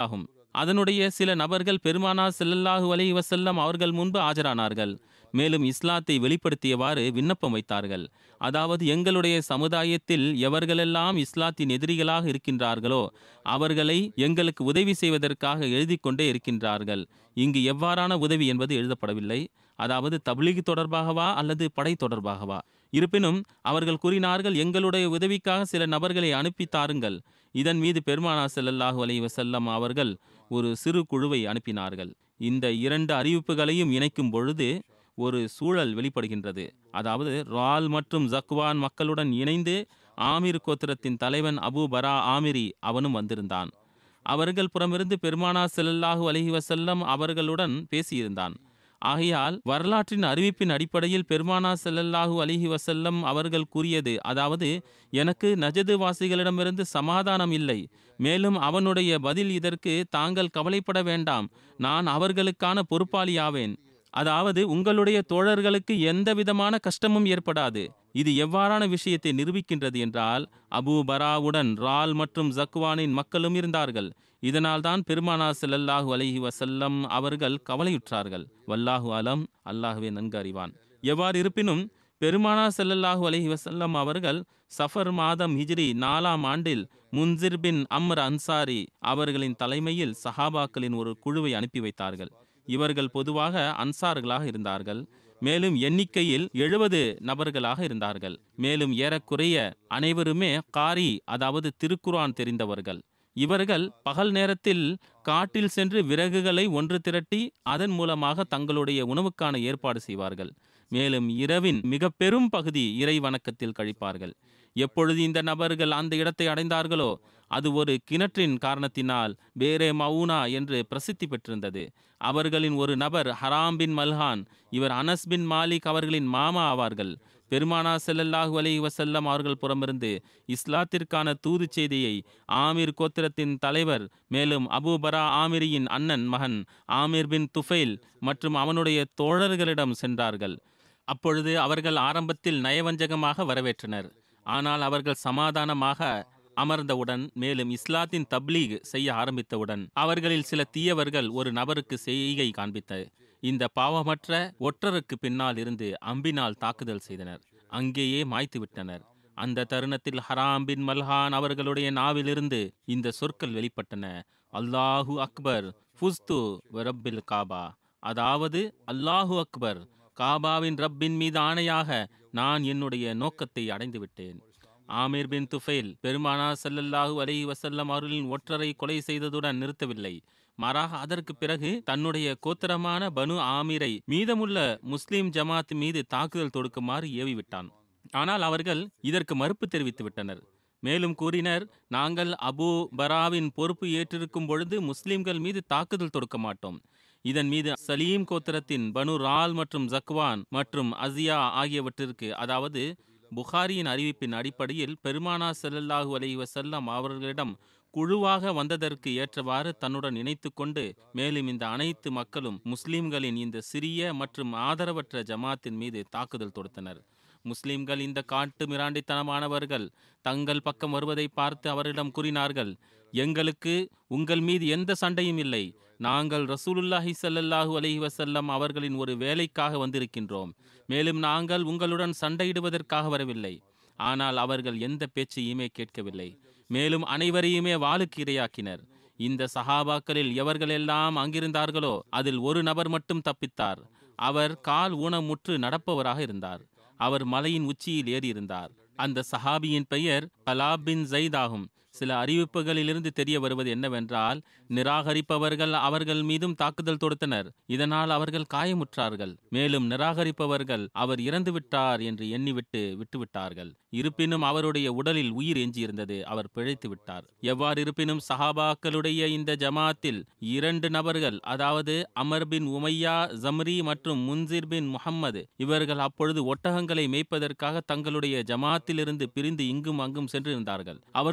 அதனுடைய சில நபர்கள் பெருமானார் ஸல்லல்லாஹு அலைஹி வஸல்லம் அவர்கள் முன்பு ஆஜரானார்கள் மேலும் இஸ்லாத்தை வெளிப்படுத்தியவாறு விண்ணப்பம் வைத்தார்கள் அதாவது எங்களுடைய சமுதாயத்தில் எவர்களெல்லாம் இஸ்லாத்தின் எதிரிகளாக இருக்கின்றார்களோ அவர்களை எங்களுக்கு உதவி செய்வதற்காக எழுதி கொண்டே இருக்கின்றார்கள் இங்கு எவ்வாறான உதவி என்பது எழுதப்படவில்லை அதாவது தப்லீக் தொடர்பாகவா அல்லது படை தொடர்பாகவா இருப்பினும் அவர்கள் கூறினார்கள் எங்களுடைய உதவிக்காக சில நபர்களை அனுப்பி தாருங்கள் இதன் மீது பெருமானா ஸல்லல்லாஹு அலைஹி வஸல்லம் அவர்கள் ஒரு சிறு குழுவை அனுப்பினார்கள் இந்த இரண்டு அறிவிப்புகளையும் இணைக்கும் பொழுது ஒரு சூழல் வெளிப்படுகின்றது அதாவது ரால் மற்றும் ஜக்வான் மக்களுடன் இணைந்து ஆமீர் கோத்திரத்தின் தலைவன் அபு பரா ஆமிரி அவனும் வந்திருந்தான் அவர்கள் புறமிருந்து பெருமானா ஸல்லல்லாஹு அலைஹி வஸல்லம் அவர்களுடன் பேசியிருந்தான் ஆகையால் வரலாற்றின் அறிவிப்பின் அடிப்படையில் பெருமானா ஸல்லல்லாஹு அலைஹி வஸல்லம் அவர்கள் கூறியது அதாவது எனக்கு நஜது வாசிகளிடமிருந்து சமாதானம் இல்லை மேலும் அவனுடைய பதில் இதற்கு தாங்கள் கவலைப்பட வேண்டாம் நான் அவர்களுக்கான பொறுப்பாளியாவேன் அதாவது உங்களுடைய தோழர்களுக்கு எந்த விதமான கஷ்டமும் ஏற்படாது இது எவ்வாறான விஷயத்தை நிரூபிக்கின்றது என்றால் அபூ பராவுடன் ரால் மற்றும் ஜக்வானின் மக்களும் இருந்தார்கள் இதனால்தான் பெருமானா ஸல்லல்லாஹு அலைஹி வஸல்லம் அவர்கள் கவலையுற்றார்கள் வல்லாஹு அலம் அல்லாஹுவே நன்கு அறிவான் எவ்வாறு இருப்பினும் பெருமானா ஸல்லல்லாஹு அலைஹி வஸல்லம் அவர்கள் சஃபர் மாதம் ஹிஜ்ரி நாலாம் ஆண்டில் முன்சிர் பின் அம்ர் அன்சாரி அவர்களின் தலைமையில் சஹாபாக்களின் ஒரு குழுவை அனுப்பி வைத்தார்கள் இவர்கள் பொதுவாக அன்சார்களாக இருந்தார்கள் மேலும் எண்ணிக்கையில் எழுபது நபர்களாக இருந்தார்கள் மேலும் ஏறக்குறைய அனைவருமே காரி அதாவது திருக்குரான் தெரிந்தவர்கள் இவர்கள் பகல் நேரத்தில் காட்டில் சென்று விறகுகளை ஒன்று திரட்டி அதன் மூலமாக தங்களுடைய உணவுக்கான ஏற்பாடு செய்வார்கள் மேலும் இரவின் மிக பெரும் பகுதி இறை வணக்கத்தில் கழிப்பார்கள் எப்பொழுது இந்த நபர்கள் அந்த இடத்தை அடைந்தார்களோ அது ஒரு கிணற்றின் காரணத்தினால் பேரே மவுனா என்று பிரசித்தி பெற்றிருந்தது அவர்களின் ஒரு நபர் ஹராம் பின் மல்ஹான் இவர் அனஸ் பின் மாலிக் அவர்களின் மாமா ஆவார்கள் பெருமானா ஸல்லல்லாஹு அலைஹி வஸல்லம் அவர்கள் புறமிருந்து இஸ்லாத்திற்கான தூது செய்தியை ஆமீர் கோத்திரத்தின் தலைவர் மேலும் அபூ பரா ஆமிரியின் அண்ணன் மகன் ஆமீர் பின் துஃபைல் மற்றும் அவனுடைய தோழர்களிடம் சென்றார்கள் அப்பொழுது அவர்கள் ஆரம்பத்தில் நயவஞ்சகமாக வரவேற்றனர் ஆனால் அவர்கள் சமாதானமாக அமர்ந்தவுடன் மேலும் இஸ்லாத்தின் தப்லீக் செய்ய ஆரம்பித்தவுடன் அவர்களில் சில தீயவர்கள் ஒரு நபருக்கு செய்கை காண்பித்த இந்த பாவமற்ற ஒற்றருக்கு பின்னால் இருந்து அம்பினால் தாக்குதல் செய்தனர் அங்கேயே மாய்த்து விட்டனர் அந்த தருணத்தில் ஹராம் பின் மல்ஹான் அவர்களுடைய நாவிலிருந்து இந்த சொற்கள் வெளிப்பட்டன அல்லாஹு அக்பர் ஃபுஸ்து ரப்பில் காபா அதாவது அல்லாஹு அக்பர் காபாவின் ரப்பின் மீது ஆணையாக நான் என்னுடைய நோக்கத்தை அடைந்து விட்டேன் ஆமீர் பின் துஃபைல் பெருமானா ஸல்லல்லாஹு அலைஹி வஸல்லம் அவர்களின் ஒற்றரை கொலை செய்ததுடன் நிறுத்தவில்லை மாறாக அதற்கு பிறகு தன்னுடைய கோத்திரமான பனு ஆமீரை மீதமுள்ள முஸ்லிம் ஜமாத் மீது தாக்குதல் தொடுக்குமாறு ஏவிவிட்டான் ஆனால் அவர்கள் இதற்கு மறுப்பு தெரிவித்து விட்டனர் மேலும் கூறினர் நாங்கள் அபு பராவின் பொறுப்பு ஏற்றிருக்கும் பொழுது முஸ்லிம்கள் மீது தாக்குதல் தொடுக்க மாட்டோம் இதன் மீது சலீம் கோத்திரத்தின் பனு ரால் மற்றும் ஜக்வான் மற்றும் அசியா ஆகியவற்றிற்கு அதாவது புகாரியின் அறிவிப்பின் அடிப்படையில் பெருமானா ஸல்லல்லாஹு அலைஹி வஸல்லம் அவர்களிடம் குழுவாக வந்ததற்கு ஏற்றவாறு தன்னுடன் இணைத்து கொண்டு மேலும் இந்த அனைத்து மக்களும் முஸ்லிம்களின் இந்த சிறிய மற்றும் ஆதரவற்ற ஜமாத்தின் மீது தாக்குதல் தொடுத்தனர் முஸ்லிம்கள் இந்த காட்டு மிராண்டித்தனமானவர்கள் தங்கள் பக்கம் வருவதை பார்த்து அவரிடம் கூறினார்கள் எங்களுக்கு உங்கள் மீது எந்த சண்டையும் இல்லை நாங்கள் ரசூலுல்லாஹி ஸல்லல்லாஹு அலைஹி வஸல்லம் அவர்களின் ஒரு வேலைக்காக வந்திருக்கின்றோம் மேலும் நாங்கள் உங்களுடன் சண்டையிடுவதற்காக வரவில்லை ஆனால் அவர்கள் எந்த பேச்சையுமே கேட்கவில்லை மேலும் அனைவரையுமே வாளுக்கு இரையாக்கினர் இந்த சஹாபாக்களில் எவர்களெல்லாம் அங்கிருந்தார்களோ அதில் ஒரு நபர் மட்டும் தப்பித்தார் அவர் கால் ஊனமுற்று நடப்பவராக இருந்தார் அவர் மலையின் உச்சியில் ஏறியிருந்தார் அந்த சஹாபியின் பெயர் கலாப் பின் ஜைத் ஆகும் சில அறிவிப்புகளிலிருந்து தெரிய வருவது என்னவென்றால் நிராகரிப்பவர்கள் அவர்கள் மீதும் தாக்குதல் தொடுத்தனர் இதனால் அவர்கள் காயமுற்றார்கள் மேலும் நிராகரிப்பவர்கள் அவர் இறந்து விட்டார் என்று எண்ணிவிட்டு விட்டுவிட்டார்கள் இருப்பினும் அவருடைய உடலில் உயிர் எஞ்சியிருந்தது அவர் பிழைத்து விட்டார் எவ்வாறு இருப்பினும் சஹாபாக்களுடைய இந்த ஜமாத்தில் இரண்டு நபர்கள் அதாவது அமர் பின் உமையா ஜம்ரி மற்றும் முன்சிர் பின் முஹம்மது இவர்கள் அப்பொழுது ஒட்டகங்களை மேய்ப்பதற்காக தங்களுடைய ஜமாத்திலிருந்து பிரிந்து இங்கும் அங்கும் சென்றிருந்தார்கள் அவர்கள் தூரத்தில்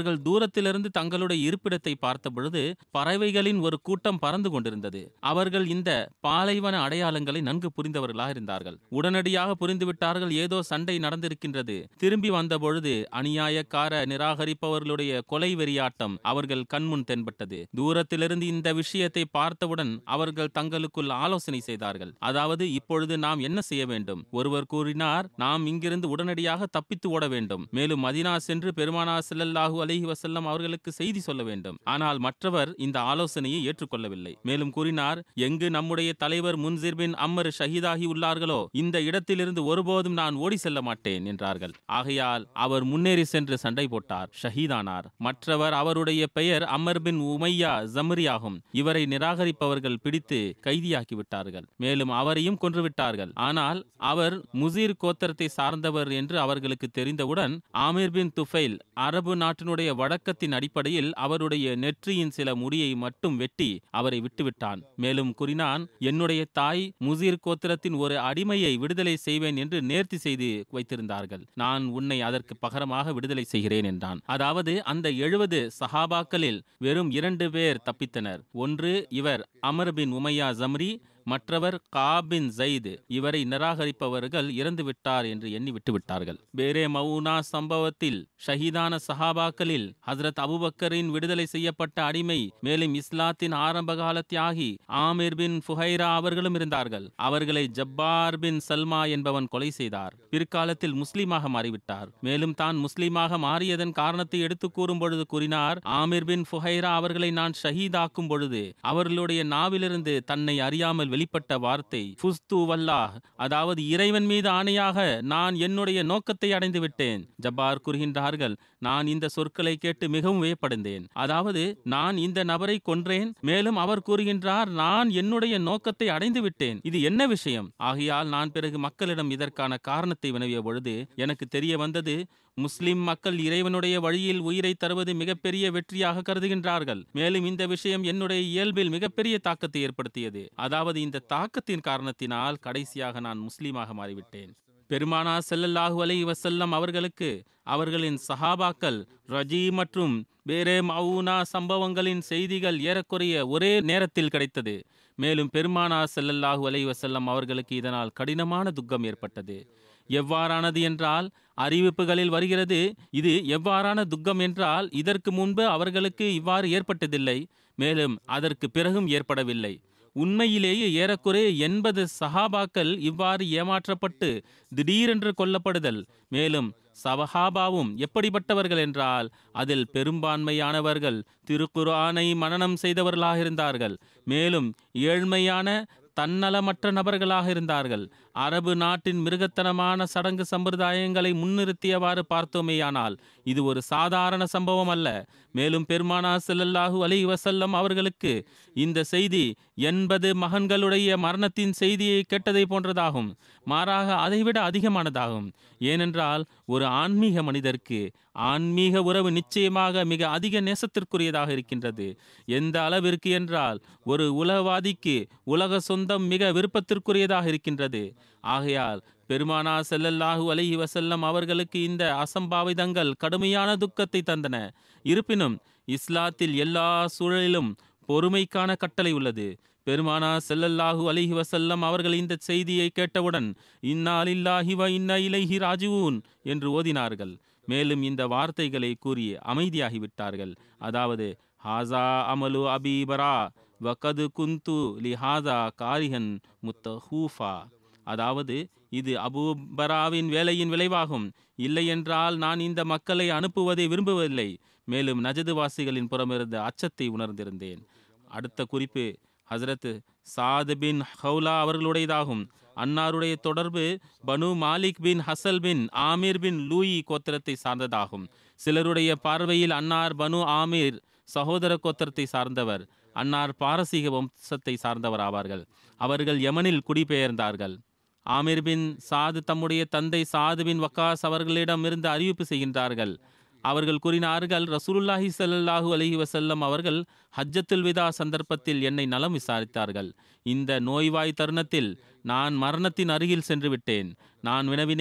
தூரத்திலிருந்து தங்களுடைய இருப்பிடத்தை பார்த்த பொழுது பறவைகளின் ஒரு கூட்டம் பறந்து கொண்டிருந்தது அவர்கள் இந்த பாலைவன அடையாளங்களை நன்கு புரிந்தவர்களாக இருந்தார்கள் உடனடியாக புரிந்துவிட்டார்கள் ஏதோ சண்டை நடந்திருக்கின்றது திரும்பி வந்த பொழுது அநியாயக்கார நிராகரிப்பவர்களுடைய கொலை வெறியாட்டம் அவர்கள் கண்முன் தென்பட்டது தூரத்திலிருந்து இந்த விஷயத்தை பார்த்தவுடன் அவர்கள் தங்களுக்குள் ஆலோசனை செய்தார்கள் அதாவது இப்பொழுது நாம் என்ன செய்ய வேண்டும் ஒருவர் கூறினார் நாம் இங்கிருந்து உடனடியாக தப்பித்து ஓட வேண்டும் மேலும் மதினா சென்று பெருமானா ஸல்லல்லாஹு அலைஹி வஸல்லம் அவர்களுக்கு செய்தி சொல்ல வேண்டும் ஆனால் மற்றவர் இந்த ஆலோசனையை ஏற்றுக்கொள்ளவில்லை மேலும் கூறினார் எங்கு நம்முடைய தலைவர் முன்சிர் பின் அம்மர் ஷஹீதாகி உள்ளார்களோ இந்த இடத்திலிருந்து ஒருபோதும் நான் ஓடி செல்ல மாட்டேன் என்றார்கள் ஆகையால் அவர் முன்னேறி சென்று சண்டை போட்டார் ஷஹீதானார் மற்றவர் அவருடைய பெயர் அமர் பின் உமையா ஜம்ரி ஆகும் இவரை நிராகரிப்பவர்கள் பிடித்து கைதியாக்கி விட்டார்கள் மேலும் அவரையும் கொன்று விட்டார்கள் ஆனால் அவர் முசீர் கோத்திரத்தை சார்ந்தவர் என்று அவர்களுக்கு தெரிந்தவுடன் ஆமீர் பின் துஃபைல் அரபு நாட்டினுடைய வழக்கத்தின் அடிப்படையில் அவருடைய நெற்றியின் சில முடியை மட்டும் வெட்டி அவரை விட்டுவிட்டான் மேலும் கூறினான் என்னுடைய தாய் முசீர் கோத்திரத்தின் ஒரு அடிமையை விடுதலை செய்வேன் என்று நேர்த்தி செய்து வைத்திருந்தார்கள் நான் உன்னை அதற்கு பகரமாக விடுதலை செய்கிறேன் என்றான் அதாவது அந்த எழுபது சஹாபாக்களில் வெறும் இரண்டு பேர் தப்பித்தனர் ஒன்று இவர் அமர் பின் உமையா ஜம்ரி மற்றவர் காபின் ஜயித் இவரை நிராகரிப்பவர்கள் இறந்து விட்டார் என்று எண்ணி விட்டு விட்டார்கள் பேரே மவுனா சம்பவத்தில் ஷஹீதான சஹாபாக்களில் ஹசரத் அபுபக்கரின் விடுதலை செய்யப்பட்ட அடிமை மேலும் இஸ்லாத்தின் ஆரம்பகால தியாகி ஆமிர் பின் ஃபுஹைரா அவர்களும் இருந்தார்கள் அவர்களை ஜப்பார் பின் சல்மா என்பவன் கொலை செய்தார் பிற்காலத்தில் முஸ்லீமாக மாறிவிட்டார் மேலும் தான் முஸ்லீமாக மாறியதன் காரணத்தை எடுத்து கூறும் பொழுது கூறினார் ஆமிர் பின் ஃபுஹைரா அவர்களை நான் ஷஹீதாக்கும் பொழுது அவர்களுடைய நாவிலிருந்து தன்னை அறியாமல் வெளிப்பட்ட வார்த்தை ஃபுஸ்து வல்லாஹ் அதாவது இறைவன் மீது ஆணையாக நான் என்னுடைய நோக்கத்தை அடைந்து விட்டேன் ஜப்பார் கூறுகின்றார்கள் நான் இந்த சொற்களை கேட்டு மிகவும் வியப்படைந்தேன் அதாவது நான் இந்த நபரை கொன்றேன் மேலும் அவர் கூறுகின்றார் நான் என்னுடைய நோக்கத்தை அடைந்து விட்டேன் இது என்ன விஷயம் ஆகையால் நான் பிறகு மக்களிடம் இதற்கான காரணத்தை வினவிய பொழுது எனக்கு தெரிய வந்தது முஸ்லிம் மக்கள் இறைவனுடைய வழியில் உயிரை தருவது மிகப்பெரிய வெற்றியாக கருதுகின்றார்கள் மேலும் இந்த விஷயம் என்னுடைய இயல்பில் மிகப்பெரிய தாக்கத்தை ஏற்படுத்தியது அதாவது இந்த தாக்கத்தின் காரணத்தினால் கடைசியாக நான் முஸ்லீமாக மாறிவிட்டேன் பெருமானா ஸல்லல்லாஹு அலைஹி வஸல்லம் அவர்களுக்கு அவர்களின் சஹாபாக்கள் ரஜி மற்றும் வேறே மவுனா சம்பவங்களின் செய்திகள் ஏறக்குறைய ஒரே நேரத்தில் கிடைத்தது மேலும் பெருமானா ஸல்லல்லாஹு அலைஹி வஸல்லம் அவர்களுக்கு இதனால் கடினமான துக்கம் ஏற்பட்டது எவ்வாறானது என்றால் அறிவிப்புகளில் வருகிறது இது எவ்வாறான துக்கம் என்றால் இதற்கு முன்பு அவர்களுக்கு இவ்வாறு ஏற்பட்டதில்லை மேலும் அதற்கு பிறகும் ஏற்படவில்லை உண்மையிலேயே ஏறக்குறைய எண்பது சஹாபாக்கள் இவ்வாறு ஏமாற்றப்பட்டு திடீரென்று கொல்லப்படுதல் மேலும் சவஹாபாவும் எப்படிப்பட்டவர்கள் என்றால் அதில் பெரும்பான்மையானவர்கள் திருக்குர்ஆனை மனனம் செய்தவர்களாக இருந்தார்கள் மேலும் ஏழ்மையான தன்னலமற்ற நபர்களாக இருந்தார்கள் அரபு நாட்டின் மிருகத்தனமான சடங்கு சம்பிரதாயங்களை முன்னிறுத்தியவாறு பார்த்தோமேயானால் இது ஒரு சாதாரண சம்பவம் அல்ல மேலும் பெருமானா ஸல்லல்லாஹு அலைஹி வஸல்லம் அவர்களுக்கு இந்த செய்தி எண்பது மகன்களுடைய மரணத்தின் செய்தியை கேட்டதை போன்றதாகும் மாறாக அதைவிட அதிகமானதாகும் ஏனென்றால் ஒரு ஆன்மீக மனிதருக்கு ஆன்மீக உறவு நிச்சயமாக மிக அதிக நேசத்திற்குரியதாக இருக்கின்றது எந்த அளவிற்கு என்றால் ஒரு உலகவாதிக்கு உலக சொந்தம் மிக விருப்பத்திற்குரியதாக இருக்கின்றது ஆகையால் பெருமானா ஸல்லல்லாஹு அலைஹி வஸல்லம் அவர்களுக்கு இந்த அசம்பாவிதங்கள் கடுமையான துக்கத்தை தந்தன இருப்பினும் இஸ்லாத்தில் எல்லா சூழலிலும் பொறுமைக்கான கட்டளை உள்ளது பெருமானா ஸல்லல்லாஹு அலைஹி வஸல்லம் அவர்கள் இந்த செய்தியை கேட்டவுடன் இன்னா லில்லாஹி வ இன்னா இலைஹி ராஜிவூன் என்று ஓதினார்கள் மேலும் இந்த வார்த்தைகளை கூறி அமைதியாகிவிட்டார்கள் அதாவது ஹாசா அமலு அபீபரா வகது குந்து லிஹாசா காரிஹன் முத்தஹூஃபா அதாவது இது அபூபராவின் வேலையின் விளைவாகும் இல்லையென்றால் நான் இந்த மக்களை அனுப்புவதை விரும்பவில்லை மேலும் நஜதுவாசிகளின் புறமிருந்த அச்சத்தை உணர்ந்திருந்தேன் அடுத்த குறிப்பு ஹசரத் சாத் பின் ஹவுலா அவர்களுடையதாகும் அன்னாருடைய தொடர்பு Banu Malik bin Hasal bin Amir bin Luayy கோத்திரத்தை சார்ந்ததாகும் சிலருடைய பார்வையில் அன்னார் பனு ஆமீர் சகோதர கோத்திரத்தை சார்ந்தவர் அன்னார் பாரசீக வம்சத்தை சார்ந்தவர் ஆவார்கள் அவர்கள் யமனில் குடிபெயர்ந்தார்கள் ஆமீர் பின் சாது தம்முடைய தந்தை சாது பின் வக்காஸ் அவர்களிடம் இருந்து அறிவிப்பு செய்கின்றார்கள் அவர்கள் கூறினார்கள் ரசூலுல்லாஹி ஸல்லல்லாஹு அலைஹி வஸல்லம் அவர்கள் ஹஜ்ஜத்துல் விதா சந்தர்ப்பத்தில் என்னை நலம் விசாரித்தார்கள் இந்த நோய்வாய் தருணத்தில் நான் மரணத்தின் அருகில் சென்று விட்டேன் நான் வினவினேன்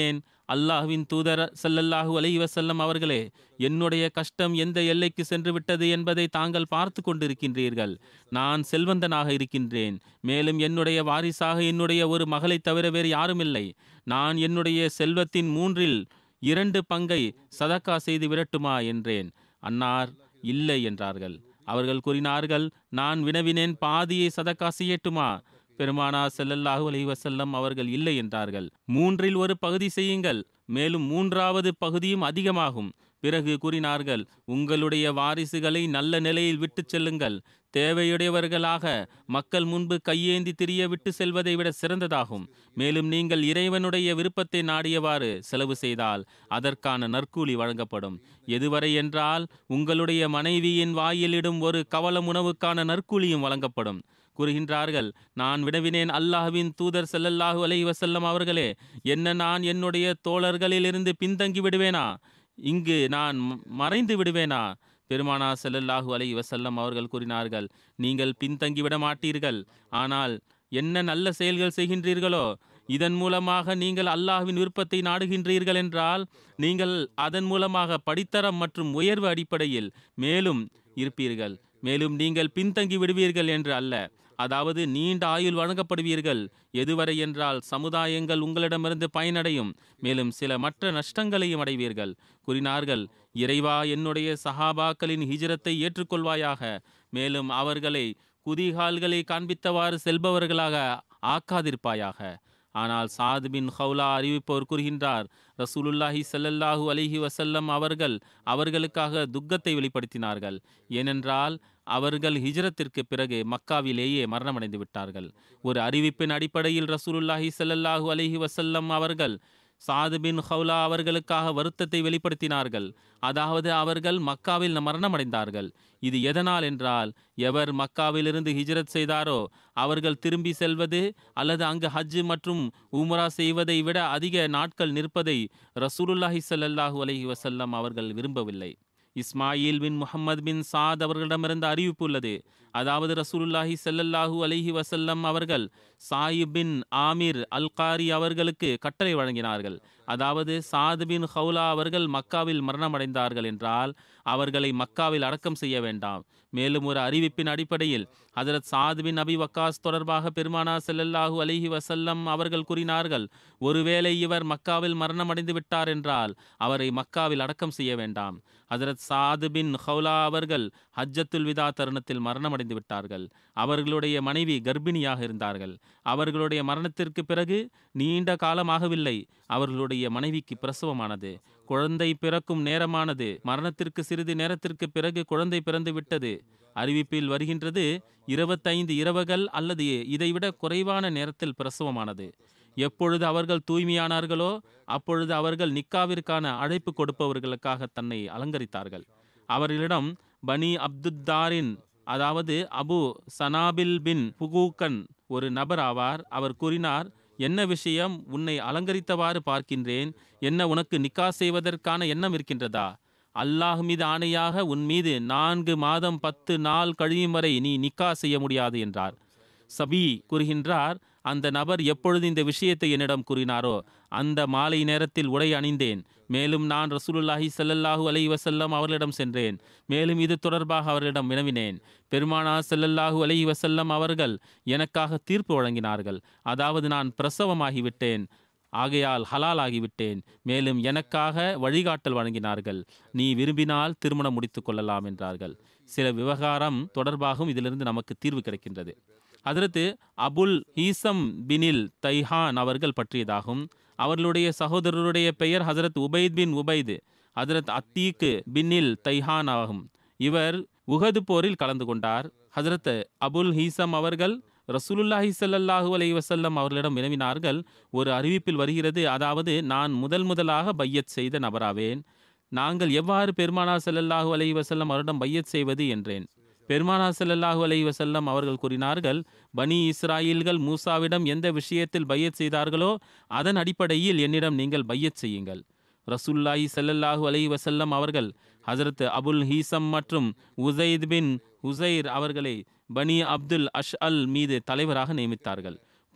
அல்லாஹ்வின் தூதர் ஸல்லல்லாஹு அலைஹி வஸல்லம் அவர்களே என்னுடைய கஷ்டம் எந்த எல்லைக்கு சென்று விட்டது என்பதை தாங்கள் பார்த்து கொண்டிருக்கின்றீர்கள் நான் செல்வந்தனாக இருக்கின்றேன் மேலும் என்னுடைய வாரிசாக என்னுடைய ஒரு மகளை தவிர வேறு யாரும் இல்லை நான் என்னுடைய செல்வத்தின் மூன்றில் இரண்டு பங்கை சதக்கா செய்து விரட்டுமா என்றேன் அன்னார் இல்லை என்றார்கள் அவர்கள் கூறினார்கள் நான் வினவினேன் பாதியை சதக்கா செய்யட்டுமா பெருமானா ஸல்லல்லாஹு அலைஹி வஸல்லம் அவர்கள் இல்லை என்றார்கள் மூன்றில் ஒரு பகுதி செய்யுங்கள் மேலும் மூன்றாவது பகுதியும் அதிகமாகும் பிறகு கூறினார்கள் உங்களுடைய வாரிசுகளை நல்ல நிலையில் விட்டுச் செல்லுங்கள் தேவையுடையவர்களாக மக்கள் முன்பு கையேந்தி திரிய விட்டு செல்வதை விட சிறந்ததாகும் மேலும் நீங்கள் இறைவனுடைய விருப்பத்தை நாடியவாறு செலவு செய்தால் அதற்கான நற்கூலி வழங்கப்படும் எதுவரை என்றால் உங்களுடைய மனைவியின் வாயிலிடும் ஒரு கவலம் உணவுக்கான நற்கூலியும் வழங்கப்படும் கூறுகின்றார்கள் நான் வினவினேன் அல்லாஹ்வின் தூதர் ஸல்லல்லாஹு அலைஹி வஸல்லம் அவர்களே என்ன நான் என்னுடைய தோழர்களிலிருந்து பின்தங்கி விடுவேனா இங்கு நான் ம- மறைந்து விடுவேனா பெருமானா ஸல்லல்லாஹு அலைஹி வஸல்லம் அவர்கள் கூறினார்கள் நீங்கள் பின்தங்கி விட மாட்டீர்கள் ஆனால் என்ன நல்ல செயல்கள் செய்கின்றீர்களோ இதன் மூலமாக நீங்கள் அல்லாஹ்வின் விருப்பத்தை நாடுகின்றீர்கள் என்றால் நீங்கள் அதன் மூலமாக படித்தரம் மற்றும் உயர்வு அடிப்படையில் மேலும் இருப்பீர்கள் மேலும் நீங்கள் பின்தங்கி விடுவீர்கள் என்று அல்ல அதாவது நீண்ட ஆயுள் வழங்கப்படுவீர்கள் எதுவரை என்றால் சமுதாயங்கள் உங்களிடமிருந்து பயனடையும் மேலும் சில மற்ற நஷ்டங்களையும் அடைவீர்கள் கூறினார்கள் இறைவா என்னுடைய சஹாபாக்களின் ஹிஜ்ரத்தை ஏற்றுக்கொள்வாயாக மேலும் அவர்களை குதிகால்களை காண்பித்தவாறு செல்பவர்களாக ஆக்காதிருப்பாயாக ஆனால் சாத் பின் ஹவுலா அறிவிப்பவர் கூறுகின்றார் ரசூலுல்லாஹி ஸல்லல்லாஹு அலைஹி வஸல்லம் அவர்கள் அவர்களுக்காக துக்கத்தை வெளிப்படுத்தினார்கள் ஏனென்றால் அவர்கள் ஹிஜ்ரத்திற்கு பிறகு மக்காவிலேயே மரணமடைந்து விட்டார்கள் ஒரு அறிவிப்பின் அடிப்படையில் ரசூலுல்லாஹி ஸல்லல்லாஹு அலைஹி வஸல்லம் அவர்கள் சாது பின் ஹவுலா அவர்களுக்காக வருத்தத்தை வெளிப்படுத்தினார்கள் அதாவது அவர்கள் மக்காவில் மரணமடைந்தார்கள் இது எதனால் என்றால் எவர் மக்காவிலிருந்து ஹிஜ்ரத் செய்தாரோ அவர்கள் திரும்பி செல்வது அல்லது அங்கு ஹஜ் மற்றும் உம்ரா செய்வதை விட அதிக நாட்கள் நிற்பதை ரசூலுல்லாஹி ஸல்லல்லாஹு அலைஹி வஸல்லம் அவர்கள் விரும்பவில்லை இஸ்மாயில் பின் முஹம்மது பின் சாத் அவர்களிடமிருந்து அறிவிப்பு உள்ளது அதாவது ரசூலுல்லாஹி ஸல்லல்லாஹு அலைஹி வஸல்லம் அவர்கள் சாயிப் பின் ஆமிர் அல்காரி அவர்களுக்கு கட்டளை வழங்கினார்கள் அதாவது சாத் பின் ஹவுலா அவர்கள் மக்காவில் மரணமடைந்தார்கள் என்றால் அவர்களை மக்காவில் அடக்கம் செய்ய வேண்டாம் மேலும் ஒரு அறிவிப்பின் அடிப்படையில் ஹதரத் சாத் பின் அபி வக்காஸ் தொடர்பாக பெருமானா ஸல்லல்லாஹு அலைஹி வஸல்லம் அவர்கள் கூறினார்கள் ஒருவேளை இவர் மக்காவில் மரணமடைந்து விட்டார் என்றால் அவரை மக்காவில் அடக்கம் செய்ய வேண்டாம் ஹதரத் சாத் பின் ஹவுலா அவர்கள் ஹஜ்ஜத்துல் விதா தருணத்தில் மரணமடைந்து விட்டார்கள் அவர்களுடைய மனைவி கர்ப்பிணியாக இருந்தார்கள் அவர்களுடைய மரணத்திற்கு பிறகு நீண்ட காலமாகவில்லை அவர்களுடைய மனைவிக்கு பிரசவமானது குழந்தை பிறக்கும் நேரமானது மரணத்திற்கு சிறிது நேரத்திற்கு பிறகு குழந்தை பிறந்து விட்டது அறிவிப்பில் வருகின்றது இருபத்தைந்து இரவுகள் அல்லது இதைவிட குறைவான நேரத்தில் பிரசவமானது எப்பொழுது அவர்கள் தூய்மையானார்களோ அப்பொழுது அவர்கள் நிக்காவிற்கான அழைப்பு கொடுப்பவர்களுக்காக தன்னை அலங்கரித்தார்கள் அவர்களிடம் பனி அப்துத்தாரின் அதாவது அபு சனாபில் பின் புகூக்கன் ஒரு நபர் ஆவார் அவர் கூறினார் என்ன விஷயம் உன்னை அலங்கரித்தவாறு பார்க்கின்றேன் என்ன உனக்கு நிக்கா செய்வதற்கான எண்ணம் இருக்கின்றதா அல்லாஹ் மீது ஆணையாக உன் மீது நான்கு மாதம் பத்து நாள் கழியும் வரை நீ நிக்கா செய்ய முடியாது என்றார் சபி கூறுகின்றார் அந்த நபர் எப்பொழுது இந்த விஷயத்தை என்னிடம் கூறினாரோ அந்த மாலை நேரத்தில் உடை அணிந்தேன் மேலும் நான் ரசூலுல்லாஹி ஸல்லல்லாஹு அலைஹி வஸல்லம் அவர்களிடம் சென்றேன் மேலும் இது தொடர்பாக அவர்களிடம் வினவினேன் பெருமானா ஸல்லல்லாஹு அலைஹி வஸல்லம் அவர்கள் எனக்காக தீர்ப்பு வழங்கினார்கள் அதாவது நான் பிரசவமாகிவிட்டேன் ஆகையால் ஹலால் ஆகிவிட்டேன் மேலும் எனக்காக வழிகாட்டல் வழங்கினார்கள் நீ விரும்பினால் திருமணம் முடித்துக் கொள்ளலாம் என்றார்கள் சில விவகாரம் தொடர்பாகவும் இதிலிருந்து நமக்கு தீர்வு கிடைக்கின்றது அதற்கு அபுல் ஹீசம் பினில் தைஹான் அவர்கள் பற்றியதாகும் அவர்களுடைய சகோதரருடைய பெயர் ஹசரத் உபைத் பின் உபைது ஹசரத் அத்தீக்கு பின்னில் தைஹான் ஆகும் இவர் உகது போரில் கலந்து கொண்டார் ஹசரத் அபுல் ஹீசம் அவர்கள் ரசூலுல்லாஹி ஸல்லல்லாஹு அலைஹி வஸல்லம் அவர்களிடம் வினவினார்கள் ஒரு அறிவிப்பில் வருகிறது அதாவது நான் முதல் முதலாக பையத் செய்த நபராவேன் நாங்கள் எவ்வாறு பெருமானா ஸல்லல்லாஹு அலைஹி வஸல்லம் அவரிடம் பையத் செய்வது என்றேன் பெருமானா ஸல்லல்லாஹு அலைஹி வஸல்லம் அவர்கள் கூறினார்கள் பனி இஸ்ராயீல்கள் மூசாவிடம் எந்த விஷயத்தில் பையத் செய்தார்களோ அதன் அடிப்படையில் என்னிடம் நீங்கள் பையத் செய்யுங்கள் ரசூல்லாஹி ஸல்லல்லாஹு அலைஹி வஸல்லம் அவர்கள் ஹஜரத் அபுல் ஹீசம் மற்றும் உசைத் பின் உசைர் அவர்களை பனி அப்துல் அஷ் அல் மீது தலைவராக நியமித்தார்கள்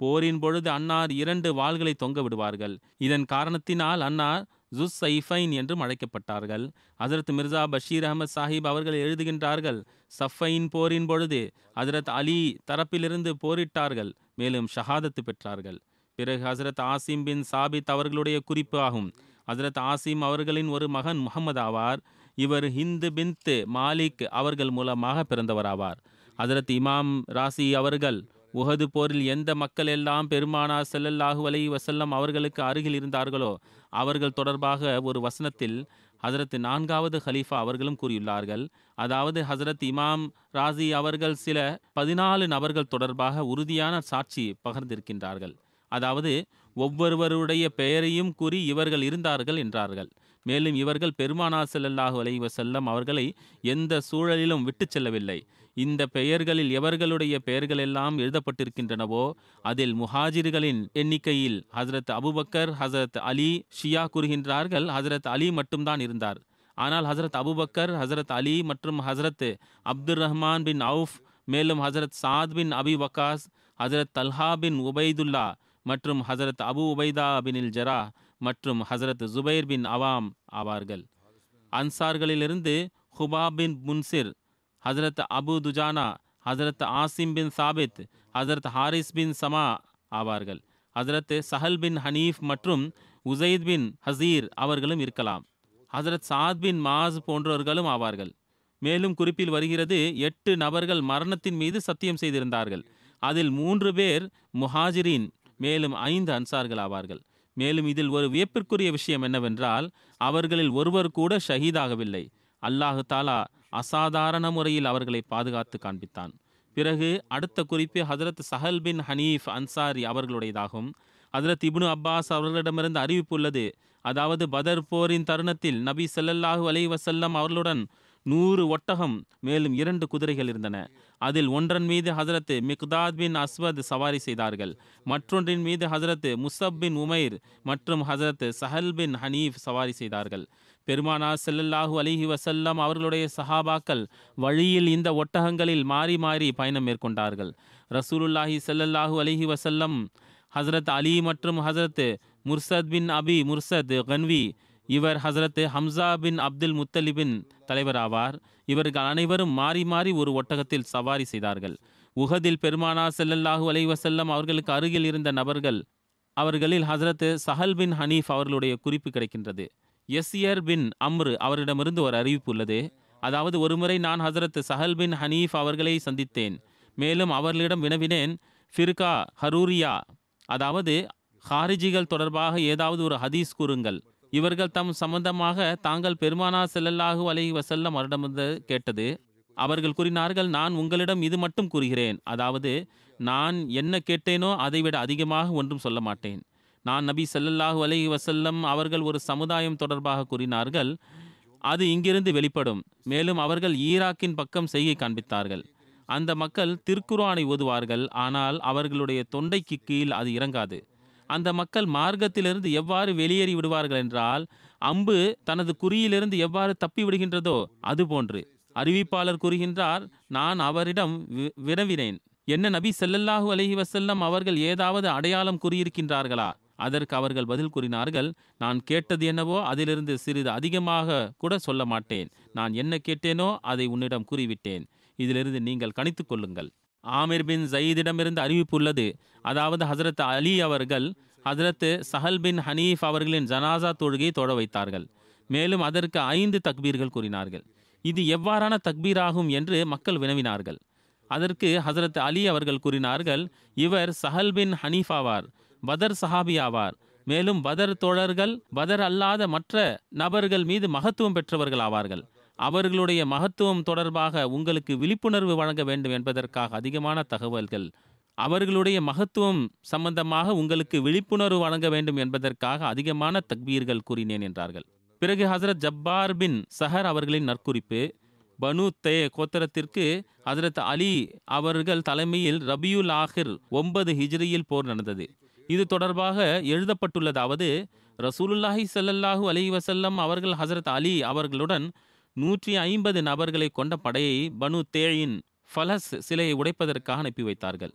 போரின் பொழுது அன்னார் இரண்டு வாள்களை தொங்க விடுவார்கள் இதன் காரணத்தினால் அன்னார் ஜுஸ் சைஃபைன் என்றும் அழைக்கப்பட்டார்கள் ஹசரத் மிர்சா பஷீர் அகமது சாஹிப் அவர்கள் எழுதுகின்றார்கள் சஃபைன் போரின் பொழுது ஹசரத் அலி தரப்பிலிருந்து போரிட்டார்கள் மேலும் ஷஹாதத்து பெற்றார்கள் பிறகு ஹசரத் ஆசிம் பின் சாபித் அவர்களுடைய குறிப்பு ஆகும் ஹசரத் ஆசிம் அவர்களின் ஒரு மகன் முகமது ஆவார் இவர் ஹிந்து பின்த் மாலிக் அவர்கள் மூலமாக பிறந்தவராவார் ஹசரத் இமாம் ராசி அவர்கள் உஹது போரில் எந்த மக்கள் எல்லாம் பெருமானா ஸல்லல்லாஹு அலைஹி வஸல்லம் அவர்களுக்கு அருகில் இருந்தார்களோ அவர்கள் தொடர்பாக ஒரு வசனத்தில் ஹசரத் நான்காவது ஹலீஃபா அவர்களும் கூறியுள்ளார்கள் அதாவது ஹசரத் இமாம் ராசி அவர்கள் சில பதினாலு நபர்கள் தொடர்பாக உறுதியான சாட்சி பகிர்ந்திருக்கின்றார்கள் அதாவது ஒவ்வொருவருடைய பெயரையும் கூறி இவர்கள் இருந்தார்கள் என்றார்கள் மேலும் இவர்கள் பெருமானா ஸல்லல்லாஹு அலைஹி வஸல்லம் அவர்களை எந்த சூழலிலும் விட்டுச் செல்லவில்லை இந்த பெயர்களில் எவர்களுடைய பெயர்கள் எல்லாம் எழுதப்பட்டிருக்கின்றனவோ அதில் முஹாஜிர்களின் எண்ணிக்கையில் ஹசரத் அபுபக்கர் ஹசரத் அலி ஷியா கூறுகின்றார்கள் ஹசரத் அலி மட்டும்தான் இருந்தார் ஆனால் ஹசரத் அபுபக்கர் ஹசரத் அலி மற்றும் ஹசரத் அப்துர் ரஹ்மான் பின் அவுஃப் மேலும் ஹசரத் சாத் பின் அபி வக்காஸ் ஹசரத் தல்ஹா பின் உபைதுல்லா மற்றும் ஹசரத் அபு உபைதா பினில் ஜரா மற்றும் ஹசரத் ஜுபைர் பின் அவாம் ஆவார்கள் அன்சார்களிலிருந்து ஹுபாப் பின் முன்சிர் ஹசரத் அபு துஜானா ஹசரத் ஆசிம் பின் சாபித் ஹசரத் ஹாரிஸ் பின் சமா ஆவார்கள் ஹசரத் சஹல் பின் ஹனீஃப் மற்றும் உசைத் பின் ஹசீர் அவர்களும் இருக்கலாம் ஹசரத் சாத் பின் மாஸ் போன்றவர்களும் ஆவார்கள் மேலும் குறிப்பில் வருகிறது எட்டு நபர்கள் மரணத்தின் மீது சத்தியம் செய்திருந்தார்கள் அதில் மூன்று பேர் முஹாஜிரின் மேலும் ஐந்து அன்சார்கள் ஆவார்கள் மேலும் இதில் ஒரு வியப்பிற்குரிய விஷயம் என்னவென்றால் அவர்களில் ஒருவர் கூட ஷஹீதாகவில்லை அல்லாஹு தாலா அசாதாரண முறையில் அவர்களை பாதுகாத்து காண்பித்தான் பிறகு அடுத்த குறிப்பு Hazrat Sahl bin Hunaif Ansari அவர்களுடையதாகும் ஹதரத் இப்னு அப்பாஸ் அவர்களிடமிருந்து அறிவிப்பு உள்ளது அதாவது பதர் போரின் தருணத்தில் நபி ஸல்லல்லாஹு அலைஹி வஸல்லம் அவர்களுடன் நூறு ஒட்டகம் மேலும் இரண்டு குதிரைகள் இருந்தன அதில் ஒன்றன் மீது ஹசரத் மிக்தாத் பின் அஸ்வத் சவாரி செய்தார்கள் மற்றொன்றின் மீது ஹசரத் முசப் பின் உமைர் மற்றும் ஹசரத் சஹல் பின் ஹனீஃப் சவாரி செய்தார்கள் பெருமானா ஸல்லல்லாஹு அலைஹி வஸல்லம் அவர்களுடைய சஹாபாக்கள் வழியில் இந்த ஒட்டகங்களில் மாறி மாறி பயணம் மேற்கொண்டார்கள் ரசூலுல்லாஹி ஸல்லல்லாஹு அலைஹி வஸல்லம் ஹசரத் அலி மற்றும் ஹசரத் முர்சத் பின் அபி முர்சத் கன்வி இவர் ஹசரத் ஹம்சா பின் அப்துல் முத்தலிபின் தலைவராவார் இவர்கள் அனைவரும் மாறி மாறி ஒரு ஒட்டகத்தில் சவாரி செய்தார்கள் உஹதில் பெருமானா ஸல்லல்லாஹு அலைஹி வஸல்லம் அவர்களுக்கு அருகில் இருந்த நபர்கள் அவர்களில் ஹசரத் சஹல் பின் ஹனீஃப் அவர்களுடைய குறிப்பு கிடைக்கின்றது எஸ்யர் பின் அம்ரு அவரிடமிருந்து ஒரு அறிவிப்பு உள்ளது அதாவது ஒருமுறை நான் ஹசரத் சஹல் பின் ஹனீஃப் அவர்களை சந்தித்தேன் மேலும் அவர்களிடம் வினவினேன் ஃபிர்கா ஹரூரியா அதாவது ஹாரிஜிகள் தொடர்பாக ஏதாவது ஒரு ஹதீஸ் கூறுங்கள் இவர்கள் தம் சம்பந்தமாக தாங்கள் பெருமானா ஸல்லல்லாஹு அலைஹி வஸல்லம் அவரிடமிருந்து கேட்டது அவர்கள் கூறினார்கள் நான் உங்களிடம் இது மட்டும் கூறுகிறேன் அதாவது நான் என்ன கேட்டேனோ அதைவிட அதிகமாக ஒன்றும் சொல்ல மாட்டேன் நான் நபி ஸல்லல்லாஹு அலைஹி வஸல்லம் அவர்கள் ஒரு சமுதாயம் தொடர்பாக கூறினார்கள் அது இங்கிருந்து வெளிப்படும் மேலும் அவர்கள் ஈராக்கின் பக்கம் செய்கை காண்பித்தார்கள் அந்த மக்கள் திருக்குர்ஆனை ஓதுவார்கள் ஆனால் அவர்களுடைய தொண்டைக்கு கீழ் அது இறங்காது அந்த மக்கள் மார்க்கத்திலிருந்து எவ்வாறு வெளியேறி விடுவார்கள் என்றால் அம்பு தனது குறியிலிருந்து எவ்வாறு தப்பி விடுகின்றதோ அதுபோன்று அறிவிப்பாளர் கூறுகின்றார் நான் அவரிடம் வி- வினவினேன் என்ன நபி ஸல்லல்லாஹு அலைஹி வஸல்லம் அவர்கள் ஏதாவது அடையாளம் கூறியிருக்கின்றார்களா அதற்கு அவர்கள் பதில் கூறினார்கள் நான் கேட்டது என்னவோ அதிலிருந்து சிறிது அதிகமாக கூட சொல்ல மாட்டேன் நான் என்ன கேட்டேனோ அதை உன்னிடம் கூறிவிட்டேன் இதிலிருந்து நீங்கள் கணித்துக் கொள்ளுங்கள் ஆமிர் பின் ஜயீதிடமிருந்து அறிவிப்பு உள்ளது அதாவது ஹசரத் அலி அவர்கள் ஹசரத் சஹல் பின் ஹனீஃப் அவர்களின் ஜனாசா தொழுகையை தொழ வைத்தார்கள் மேலும் அதற்கு ஐந்து தக்பீர்கள் கூறினார்கள் இது எவ்வாறான தக்பீராகும் என்று மக்கள் வினவினார்கள் அதற்கு ஹசரத் அலி அவர்கள் கூறினார்கள் இவர் சஹல் பின் ஹனீஃப் ஆவார் பதர் சஹாபி ஆவார் மேலும் பதர் தோழர்கள் பதர் அல்லாத மற்ற நபர்கள் மீது மகத்துவம் பெற்றவர்கள் ஆவார்கள் அவர்களுடைய மகத்துவம் தொடர்பாக உங்களுக்கு விழிப்புணர்வு வழங்க வேண்டும் என்பதற்காக அதிகமான தகவல்கள் அவர்களுடைய மகத்துவம் சம்பந்தமாக உங்களுக்கு விழிப்புணர்வு வழங்க வேண்டும் என்பதற்காக அதிகமான தக்பீர்கள் கூறினேன் என்றார்கள் பிறகு ஹசரத் ஜப்பார் பின் சஹர் அவர்களின் நற்குறிப்பு பனு தே கோத்திரத்திற்கு ஹசரத் அலி அவர்கள் தலைமையில் ரபியுல் ஆஹிர் ஒன்பது ஹிஜ்ரியில் போர் நடந்தது இது தொடர்பாக எழுதப்பட்டுள்ளதாவது ரசூலுல்லாஹி ஸல்லல்லாஹு அலைஹி வஸல்லம் அவர்கள் ஹசரத் அலி அவர்களுடன் நூற்றி ஐம்பது நபர்களை கொண்ட படையை பனு தேயின் ஃபலஸ் சிலையை உடைப்பதற்காக அனுப்பி வைத்தார்கள்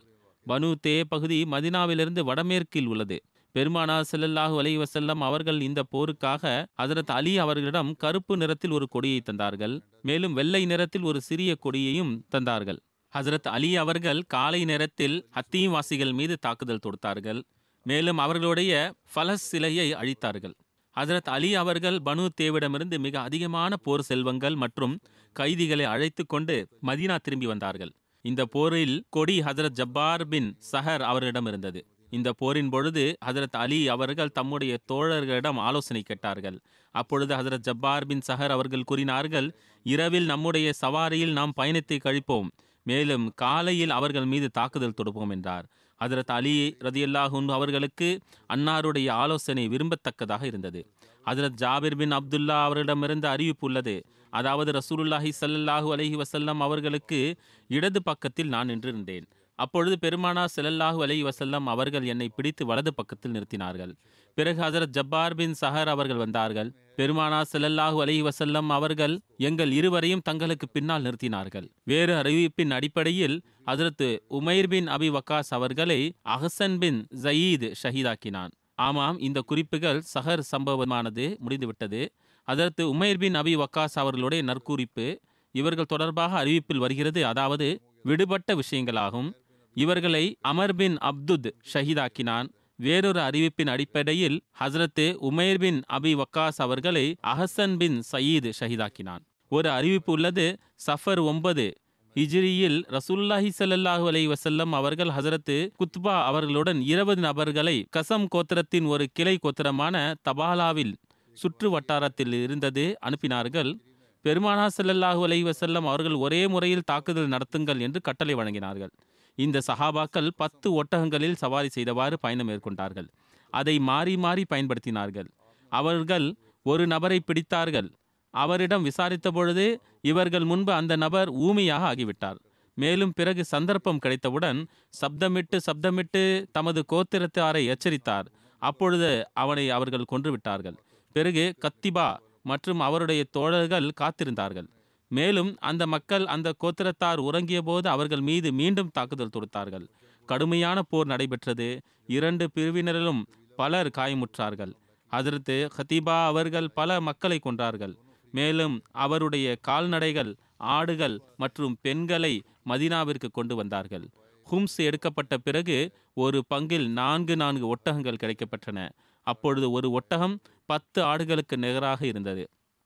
பனு தே பகுதி மதினாவிலிருந்து வடமேற்கில் உள்ளது பெருமானார் ஸல்லல்லாஹு அலைஹி வஸல்லம் அவர்கள் இந்த போருக்காக ஹஜரத் அலி அவர்களிடம் கருப்பு நிறத்தில் ஒரு கொடியை தந்தார்கள் மேலும் வெள்ளை நிறத்தில் ஒரு சிறிய கொடியையும் தந்தார்கள் ஹஜரத் அலி அவர்கள் காலை நேரத்தில் ஹத்தீம் வாசிகள் மீது தாக்குதல் தொடுத்தார்கள் மேலும் அவர்களுடைய ஃபலஸ் சிலையை அழித்தார்கள் ஹஜரத் அலி அவர்கள் பனு தேவிடமிருந்து மிக அதிகமான போர் செல்வங்கள் மற்றும் கைதிகளை அழைத்து கொண்டு மதீனா திரும்பி வந்தார்கள் இந்த போரில் கொடி ஹஜரத் ஜப்பார் பின் சஹர் அவரிடம் இருந்தது இந்த போரின் பொழுது ஹஜரத் அலி அவர்கள் தம்முடைய தோழர்களிடம் ஆலோசனை கேட்டார்கள் அப்பொழுது ஹஜரத் ஜப்பார் பின் சஹர் அவர்கள் கூறினார்கள் இரவில் நம்முடைய சவாரியில் நாம் பயணத்தை கழிப்போம் மேலும் காலையில் அவர்கள் மீது தாக்குதல் தொடுப்போம் என்றார் ஹஜரத் அலி ரதியல்லாஹுன் அவர்களுக்கு அன்னாருடைய ஆலோசனை விரும்பத்தக்கதாக இருந்தது ஹஜரத் ஜாபிர் பின் அப்துல்லா அவரிடமிருந்து அறிவிப்பு உள்ளது அதாவது ரசூலுல்லாஹி ஸல்லல்லாஹு அலைஹி வஸல்லம் அவர்களுக்கு இடது பக்கத்தில் நான் நின்றிருந்தேன் அப்பொழுது பெருமானா ஸல்லல்லாஹு அலைஹி வஸல்லம் அவர்கள் என்னை பிடித்து வலது பக்கத்தில் நிறுத்தினார்கள் பிறகு ஹஜரத் ஜப்பார் பின் சஹர் அவர்கள் வந்தார்கள் பெருமானா ஸல்லல்லாஹு அலைஹி வஸல்லம் அவர்கள் எங்கள் இருவரையும் தங்களுக்கு பின்னால் நிறுத்தினார்கள் வேறு அறிவிப்பின் அடிப்படையில் ஹஜரத் உமைர் பின் அபி வக்காஸ் அவர்களை அஹசன் பின் ஜயீத் ஷஹீதாக்கினான் ஆமாம் இந்த குறிப்புகள் சஹர் சம்பவமானது முடிந்துவிட்டது அதற்கு உமைர் பின் அபி வக்காஸ் அவர்களுடைய நற்குறிப்பு இவர்கள் தொடர்பாக அறிவிப்பில் வருகிறது அதாவது விடுபட்ட விஷயங்களாகும் இவர்களை அமர் பின் அப்துத் ஷஹீதாக்கினான் வேறொரு அறிவிப்பின் அடிப்படையில் ஹசரத்து உமைர் பின் அபி வக்காஸ் அவர்களை அஹசன் பின் சயீத் ஷஹீதாக்கினான் ஒரு அறிவிப்பு உள்ளது சஃபர் ஒன்பது ஹிஜ்ரியில் ரசூல்லாஹி ஸல்லல்லாஹு அலைஹி வஸல்லம் அவர்கள் ஹசரத்து குத்பா அவர்களுடன் இருபது நபர்களை கசம் கோத்திரத்தின் ஒரு கிளை கோத்திரமான தபாலாவில் சுற்று வட்டாரத்தில் இருந்தது அனுப்பினார்கள் பெருமானா ஸல்லல்லாஹு அலைஹி வஸல்லம் அவர்கள் ஒரே முறையில் தாக்குதல் நடத்துங்கள் என்று கட்டளை வழங்கினார்கள் இந்த சஹாபாக்கள் பத்து ஒட்டகங்களில் சவாரி செய்தவாறு பயணம் மேற்கொண்டார்கள் அதை மாறி மாறி பயன்படுத்தினார்கள் அவர்கள் ஒரு நபரை பிடித்தார்கள் அவரிடம் விசாரித்த பொழுது இவர்கள் முன்பு அந்த நபர் ஊமையாக ஆகிவிட்டார் மேலும் பிறகு சந்தர்ப்பம் கிடைத்தவுடன் சப்தமிட்டு சப்தமிட்டு தமது கோத்திரத்தாரை எச்சரித்தார் அப்பொழுது அவனை அவர்கள் கொன்று விட்டார்கள் பிறகு கத்திபா மற்றும் அவருடைய தோழர்கள் காத்திருந்தார்கள் மேலும் அந்த மக்கள் அந்த கோத்திரத்தார் உறங்கிய போது அவர்கள் மீது மீண்டும் தாக்குதல் தொடுத்தார்கள் கடுமையான போர் நடைபெற்றது இரண்டு பிரிவினரிலும் பலர் காயமுற்றார்கள் அதற்கு ஹதீபா அவர்கள் பல மக்களை கொன்றார்கள் மேலும் அவருடைய கால்நடைகள் ஆடுகள் மற்றும் பெண்களை மதீனாவிற்கு கொண்டு வந்தார்கள் ஹும்ஸ் எடுக்கப்பட்ட பிறகு ஒரு பங்கில் நான்கு நான்கு ஒட்டகங்கள் கிடைக்கப்பெற்றன அப்பொழுது ஒரு ஒட்டகம் பத்து ஆடுகளுக்கு நிகராக இருந்தது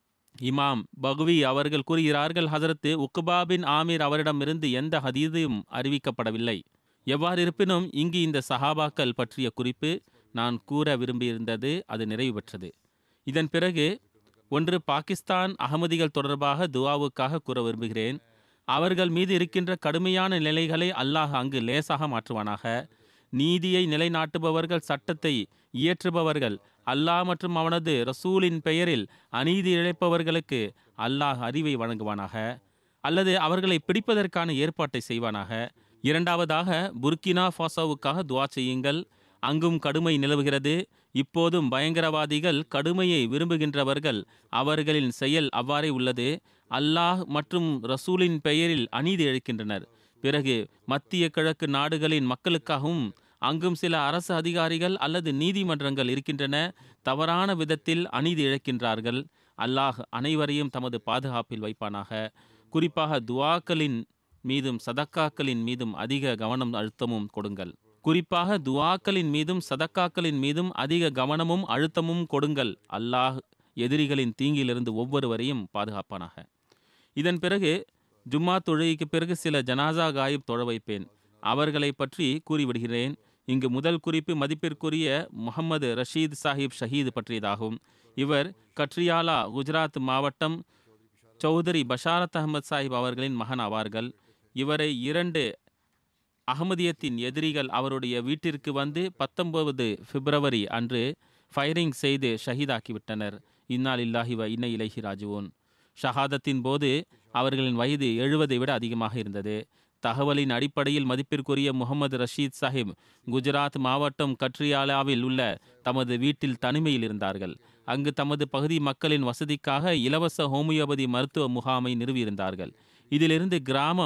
இமாம் பகுவி அவர்கள் கூறுகிறார்கள் ஹசரத்து உக்குபா பின் ஆமீர் அவரிடமிருந்து எந்த ஹதீதும் அறிவிக்கப்படவில்லை எவ்வாறு இருப்பினும் இங்கு இந்த சஹாபாக்கள் பற்றிய குறிப்பு நான் கூற விரும்பியிருந்தது அது நிறைவு பெற்றது இதன் பிறகு ஒன்று பாகிஸ்தான் அகமதிகள் தொடர்பாக துவாவுக்காக கூற விரும்புகிறேன் அவர்கள் மீது இருக்கின்ற கடுமையான நிலைகளை அல்லாஹ் அங்கு லேசாக மாற்றுவானாக நீதியை நிலைநாட்டுபவர்கள் சட்டத்தை இயற்றுபவர்கள் அல்லாஹ் மற்றும் அவனது ரசூலின் பெயரில் அநீதி இழைப்பவர்களுக்கு அல்லாஹ் அறிவை வழங்குவானாக அல்லது அவர்களை பிடிப்பதற்கான ஏற்பாட்டை செய்வானாக இரண்டாவதாக புர்கினா ஃபாசோவுக்காக துவா செய்யுங்கள் அங்கும் கடுமை நிலவுகிறது இப்போதும் பயங்கரவாதிகள் கடுமையை விரும்புகின்றவர்கள் அவர்களின் செயல் அவ்வாறே உள்ளது அல்லாஹ் மற்றும் ரசூலின் பெயரில் அநீதி இழைக்கின்றனர் பிறகு மத்திய கிழக்கு நாடுகளின் மக்களுக்காகவும் அங்கும் சில அரசு அதிகாரிகள் அல்லது நீதிமன்றங்கள் இருக்கின்றன தவறான விதத்தில் அநீதி இழைக்கின்றார்கள் அல்லாஹ் அனைவரையும் தமது பாதுகாப்பில் வைப்பானாக குறிப்பாக துவாக்களின் மீதும் சதக்காக்களின் மீதும் அதிக கவனம் அழுத்தமும் கொடுங்கள் குறிப்பாக துவாக்களின் மீதும் சதக்காக்களின் மீதும் அதிக கவனமும் அழுத்தமும் கொடுங்கள் அல்லாஹ் எதிரிகளின் தீங்கிலிருந்து ஒவ்வொருவரையும் பாதுகாப்பானாக இதன் பிறகு ஜும்மா தொழுகைக்கு பிறகு சில ஜனாசா காயிப் தொழ வைப்பேன் அவர்களை பற்றி கூறிவிடுகிறேன் இங்கு முதல் குறிப்பு மதிப்பிற்குரிய முகமது ரஷீத் சாஹிப் ஷஹீத் பற்றியதாகும் இவர் கட்ரியாலா குஜராத் மாவட்டம் சௌதரி பஷாரத் அகமது சாஹிப் அவர்களின் மகன் ஆவார்கள் இவரை இரண்டு அகமதியத்தின் எதிரிகள் அவருடைய வீட்டிற்கு வந்து பத்தொன்பது பிப்ரவரி அன்று ஃபயரிங் செய்து ஷஹீதாக்கிவிட்டனர் இன்னால் இல்லாஹி வ இன்ன இலஹி ராஜுவோன் ஷஹாதத்தின் போது அவர்களின் வயது எழுபதை விட அதிகமாக இருந்தது தகவலின் அடிப்படையில் மதிப்பிற்குரிய முகமது ரஷீத் சாஹிப் குஜராத் மாவட்டம் கட்ரியாலாவில் உள்ள தமது வீட்டில் தனிமையில் இருந்தார்கள் அங்கு தமது பகுதி மக்களின் வசதிக்காக இலவச ஹோமியோபதி மருத்துவ முகாமை நிறுவியிருந்தார்கள் இதிலிருந்து கிராமம்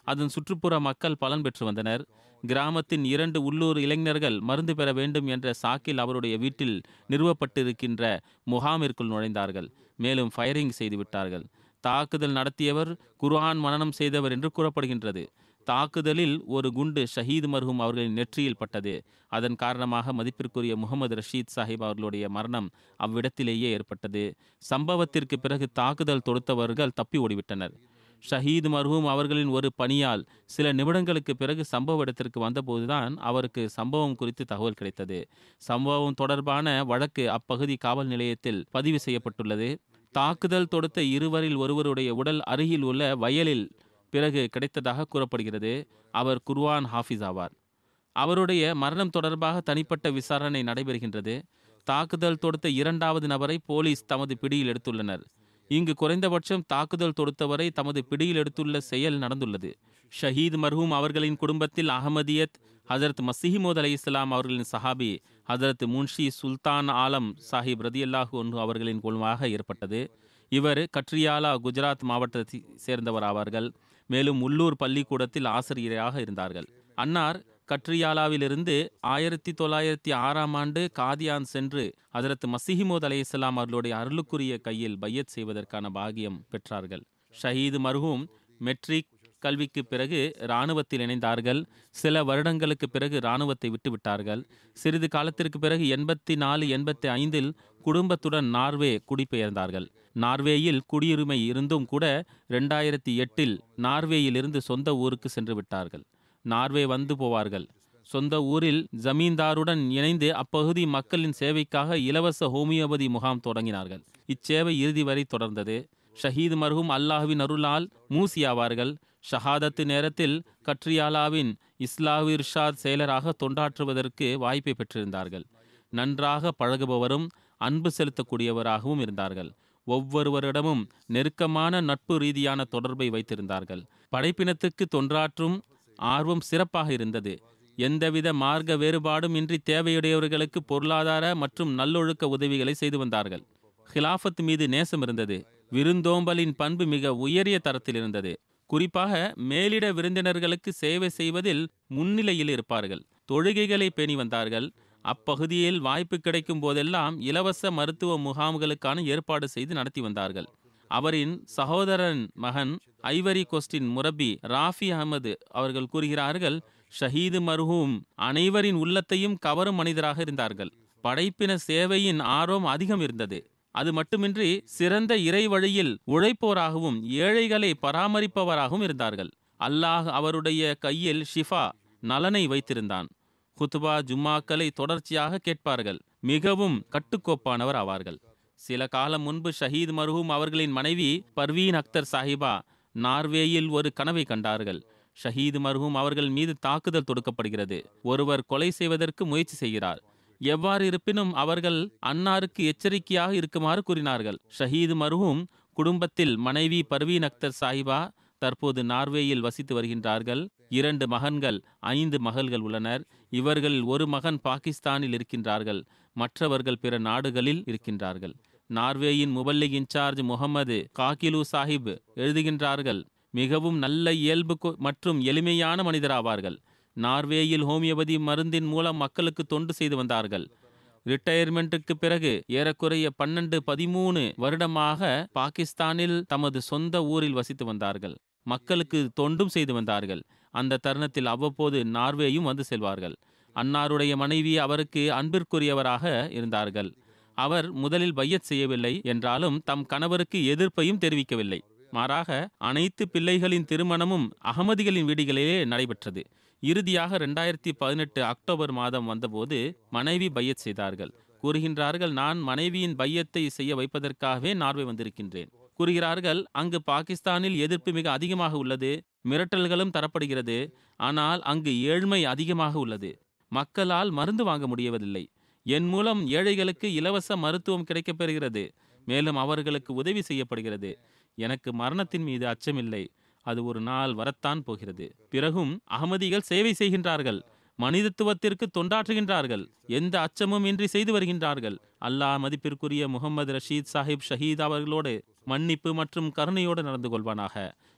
அதன் சுற்றுப்புற மக்கள் பலன் பெற்று வந்தனர் கிராமத்தின் இரண்டு உள்ளூர் இளைஞர்கள் மருந்து பெற வேண்டும் என்ற சாக்கில் அவருடைய வீட்டில் நிறுவப்பட்டிருக்கின்ற முகாமிற்குள் நுழைந்தார்கள் மேலும் ஃபயரிங் செய்து விட்டார்கள் தாக்குதல் நடத்தியவர் குர்ஆன் மனனம் செய்தவர் என்று கூறப்படுகின்றது தாக்குதலில் ஒரு குண்டு ஷஹீத் மர்ஹூம் அவர்களின் நெற்றியில் பட்டது அதன் காரணமாக மதிப்பிற்குரிய முகமது ரஷீத் சாஹிப் அவர்களுடைய மரணம் அவ்விடத்திலேயே ஏற்பட்டது சம்பவத்திற்கு பிறகு தாக்குதல் தொடுத்தவர்கள் தப்பி ஓடிவிட்டனர் ஷஹீத் மர்ஹூம் அவர்களின் ஒரு பணியால் சில நிமிடங்களுக்கு பிறகு சம்பவ இடத்திற்கு வந்தபோதுதான் அவருக்கு சம்பவம் குறித்து தகவல் கிடைத்தது சம்பவம் தொடர்பான வழக்கு அப்பகுதி காவல் நிலையத்தில் பதிவு செய்யப்பட்டுள்ளது தாக்குதல் தொடுத்த இருவரில் ஒருவருடைய உடல் அருகில் உள்ள வயலில் பிறகு கிடைத்ததாக கூறப்படுகிறது அவர் குர்வான் ஹாஃபிஸ் ஆவார் அவருடைய மரணம் தொடர்பாக தனிப்பட்ட விசாரணை நடைபெறுகின்றது தாக்குதல் தொடுத்த இரண்டாவது நபரை போலீஸ் தமது பிடியில் எடுத்துள்ளனர் இங்கு குறைந்தபட்சம் தாக்குதல் தொடுத்தவரை தமது பிடியில் எடுத்துள்ள செயல் நடந்துள்ளது ஷஹீத் மர்ஹூம் அவர்களின் குடும்பத்தில் அகமதியத் ஹஜரத் மசிஹிமோத் அலி இஸ்லாம் அவர்களின் சஹாபி ஹஜரத் முன்ஷி சுல்தான் ஆலம் சாஹிப் ரதியல்லாஹு ஒன்று அவர்களின் குழுவாக ஏற்பட்டது இவர் கட்ரியாலா குஜராத் மாவட்டத்தை சேர்ந்தவர் ஆவார்கள் மேலும் உள்ளூர் பள்ளிக்கூடத்தில் ஆசிரியராக இருந்தார்கள் அன்னார் கட்ரியாலாவிலிருந்து ஆயிரத்தி தொள்ளாயிரத்தி ஆறாம் ஆண்டு காதியான் சென்று ஹஜரத் மசிஹிமோத் அலை இஸ்லாம் அவர்களுடைய அருளுக்குரிய கையில் பையத் செய்வதற்கான பாகியம் பெற்றார்கள் ஷஹீது மர்ஹூம் மெட்ரிக் கல்விக்கு பிறகு இராணுவத்தில் இணைந்தார்கள் சில வருடங்களுக்கு பிறகு இராணுவத்தை விட்டுவிட்டார்கள் சிறிது காலத்திற்கு பிறகு எண்பத்தி நாலு எண்பத்தி ஐந்தில் குடும்பத்துடன் நார்வே குடிபெயர்ந்தார்கள் நார்வேயில் குடியுரிமை இருந்தும் கூட ரெண்டாயிரத்தி எட்டில் நார்வேயிலிருந்து சொந்த ஊருக்கு சென்று விட்டார்கள் நார்வே வந்து போவார்கள் சொந்த ஊரில் ஜமீன்தாருடன் இணைந்து அப்பகுதி மக்களின் சேவைக்காக இலவச ஹோமியோபதி முகாம் தொடங்கினார்கள் இச்சேவை இறுதி வரை தொடர்ந்தது ஷஹீத் மர்ஹூம் அல்லாஹ்வின் அருளால் மூசியாவார்கள் ஷஹாதத்து நேரத்தில் கட்ரியாலாவின் இஸ்லாஹ் இர்ஷாத் செயலராக தொண்டாற்றுவதற்கு வாய்ப்பை பெற்றிருந்தார்கள் நன்றாக பழகுபவரும் அன்பு செலுத்தக்கூடியவராகவும் இருந்தார்கள் ஒவ்வொருவரிடமும் நெருக்கமான நட்பு ரீதியான தொடர்பை வைத்திருந்தார்கள் படைப்பினத்துக்கு தொண்டாற்றும் ஆர்வம் சிறப்பாக இருந்தது எந்தவித மார்க்க வேறுபாடும் இன்றி தேவையுடையவர்களுக்கு பொருளாதார மற்றும் நல்லொழுக்க உதவிகளை செய்து வந்தார்கள் ஹிலாஃபத் மீது நேசம் இருந்தது விருந்தோம்பலின் பண்பு மிக உயரிய தரத்தில் இருந்தது குறிப்பாக மேலிட விருந்தினர்களுக்கு சேவை செய்வதில் முன்னிலையில் இருப்பார்கள் தொழுகைகளை பேணி வந்தார்கள் அப்பகுதியில் வாய்ப்பு கிடைக்கும் போதெல்லாம் இலவச மருத்துவ முகாம்களுக்கான ஏற்பாடு செய்து நடத்தி வந்தார்கள் அவரின் சகோதரன் மகன் ஐவரி கோஸ்டின் முரப்பி ராஃபி அகமது அவர்கள் கூறுகிறார்கள் ஷஹீது மர்ஹூம் அனைவரின் உள்ளத்தையும் கவரும் மனிதராக இருந்தார்கள் படைப்பின சேவையின் ஆர்வம் அதிகம் இருந்தது அது மட்டுமின்றி சிறந்த இறை வழியில் உழைப்போராகவும் ஏழைகளை பராமரிப்பவராகவும் இருந்தார்கள் அல்லாஹ் அவருடைய கையில் ஷிஃபா நலனை வைத்திருந்தான் குத்துபா ஜும்மாக்களை தொடர்ச்சியாக கேட்பார்கள் மிகவும் கட்டுக்கோப்பானவர் ஆவார்கள் சில காலம் முன்பு ஷஹீத் மர்ஹூம் அவர்களின் மனைவி பர்வீன் அக்தர் சாஹிபா நார்வேயில் ஒரு கனவை கண்டார்கள் ஷஹீத் மர்ஹூம் அவர்கள் மீது தாக்குதல் தொடுக்கப்படுகிறது ஒருவர் கொலை செய்வதற்கு முயற்சி செய்கிறார் எவ்வாறு இருப்பினும் அவர்கள் அன்னாருக்கு எச்சரிக்கையாக இருக்குமாறு கூறினார்கள் ஷஹீத் மர்ஹூம் குடும்பத்தில் மனைவி பர்வீன் அக்தர் சாஹிபா தற்போது நார்வேயில் வசித்து வருகின்றார்கள் இரண்டு மகன்கள் ஐந்து மகள்கள் உள்ளனர் இவர்களில் ஒரு மகன் பாகிஸ்தானில் இருக்கின்றார்கள் மற்றவர்கள் பிற நாடுகளில் இருக்கின்றார்கள் நார்வேயின் முபல்லிக் இன்சார்ஜ் முகமது காகிலு சாஹிப் எழுதுகின்றார்கள் மிகவும் நல்ல இயல்பு கொ- மற்றும் எளிமையான மனிதராவார்கள் நார்வேயில் ஹோமியோபதி மருந்தின் மூலம் மக்களுக்கு தொண்டு செய்து வந்தார்கள் ரிட்டையர்மெண்ட்டுக்கு பிறகு ஏறக்குறைய பன்னெண்டு பதிமூணு வருடமாக பாகிஸ்தானில் தமது சொந்த ஊரில் வசித்து வந்தார்கள் மக்களுக்கு தொண்டும் செய்து வந்தார்கள் அந்த தருணத்தில் அவ்வப்போது நார்வேயும் வந்து செல்வார்கள் அன்னாருடைய மனைவி அவருக்கு அன்பிற்குரியவராக இருந்தார்கள் அவர் முதலில் பையத் செய்யவில்லை என்றாலும் தம் கணவருக்கு எதிர்ப்பையும் தெரிவிக்கவில்லை மாறாக அனைத்து பிள்ளைகளின் திருமணமும் அகமதிகளின் வீடுகளிலே நடைபெற்றது இறுதியாக ரெண்டாயிரத்தி பதினெட்டு அக்டோபர் மாதம் வந்தபோது மனைவி பையத் செய்தார்கள் கூறுகின்றார்கள் நான் மனைவியின் பையத்தை செய்ய வைப்பதற்காகவே நார்வே வந்திருக்கின்றேன் கூறுகிறார்கள் அங்கு பாகிஸ்தானில் எதிர்ப்பு மிக அதிகமாக உள்ளது மிரட்டல்களும் தரப்படுகிறது ஆனால் அங்கு ஏழ்மை அதிகமாக உள்ளது மக்களால் மருந்து வாங்க முடியவதில்லை என் மூலம் ஏழைகளுக்கு இலவச மருத்துவம் கிடைக்கப் பெறுகிறது மேலும் அவர்களுக்கு உதவி செய்யப்படுகிறது எனக்கு மரணத்தின் மீது அச்சமில்லை அது ஒரு நாள் வரத்தான் போகிறது பிறகும் அகமதிகள் சேவை செய்கின்றார்கள் மனிதத்துவத்திற்கு தொண்டாற்றுகின்றார்கள் எந்த அச்சமும் இன்றி செய்து வருகின்றார்கள் அல்லாஹ் மதிப்பிற்குரிய முகமது ரஷீத் சாஹிப் ஷஹீத் அவர்களோடு மன்னிப்பு மற்றும் கருணையோடு நடந்து கொள்வானாக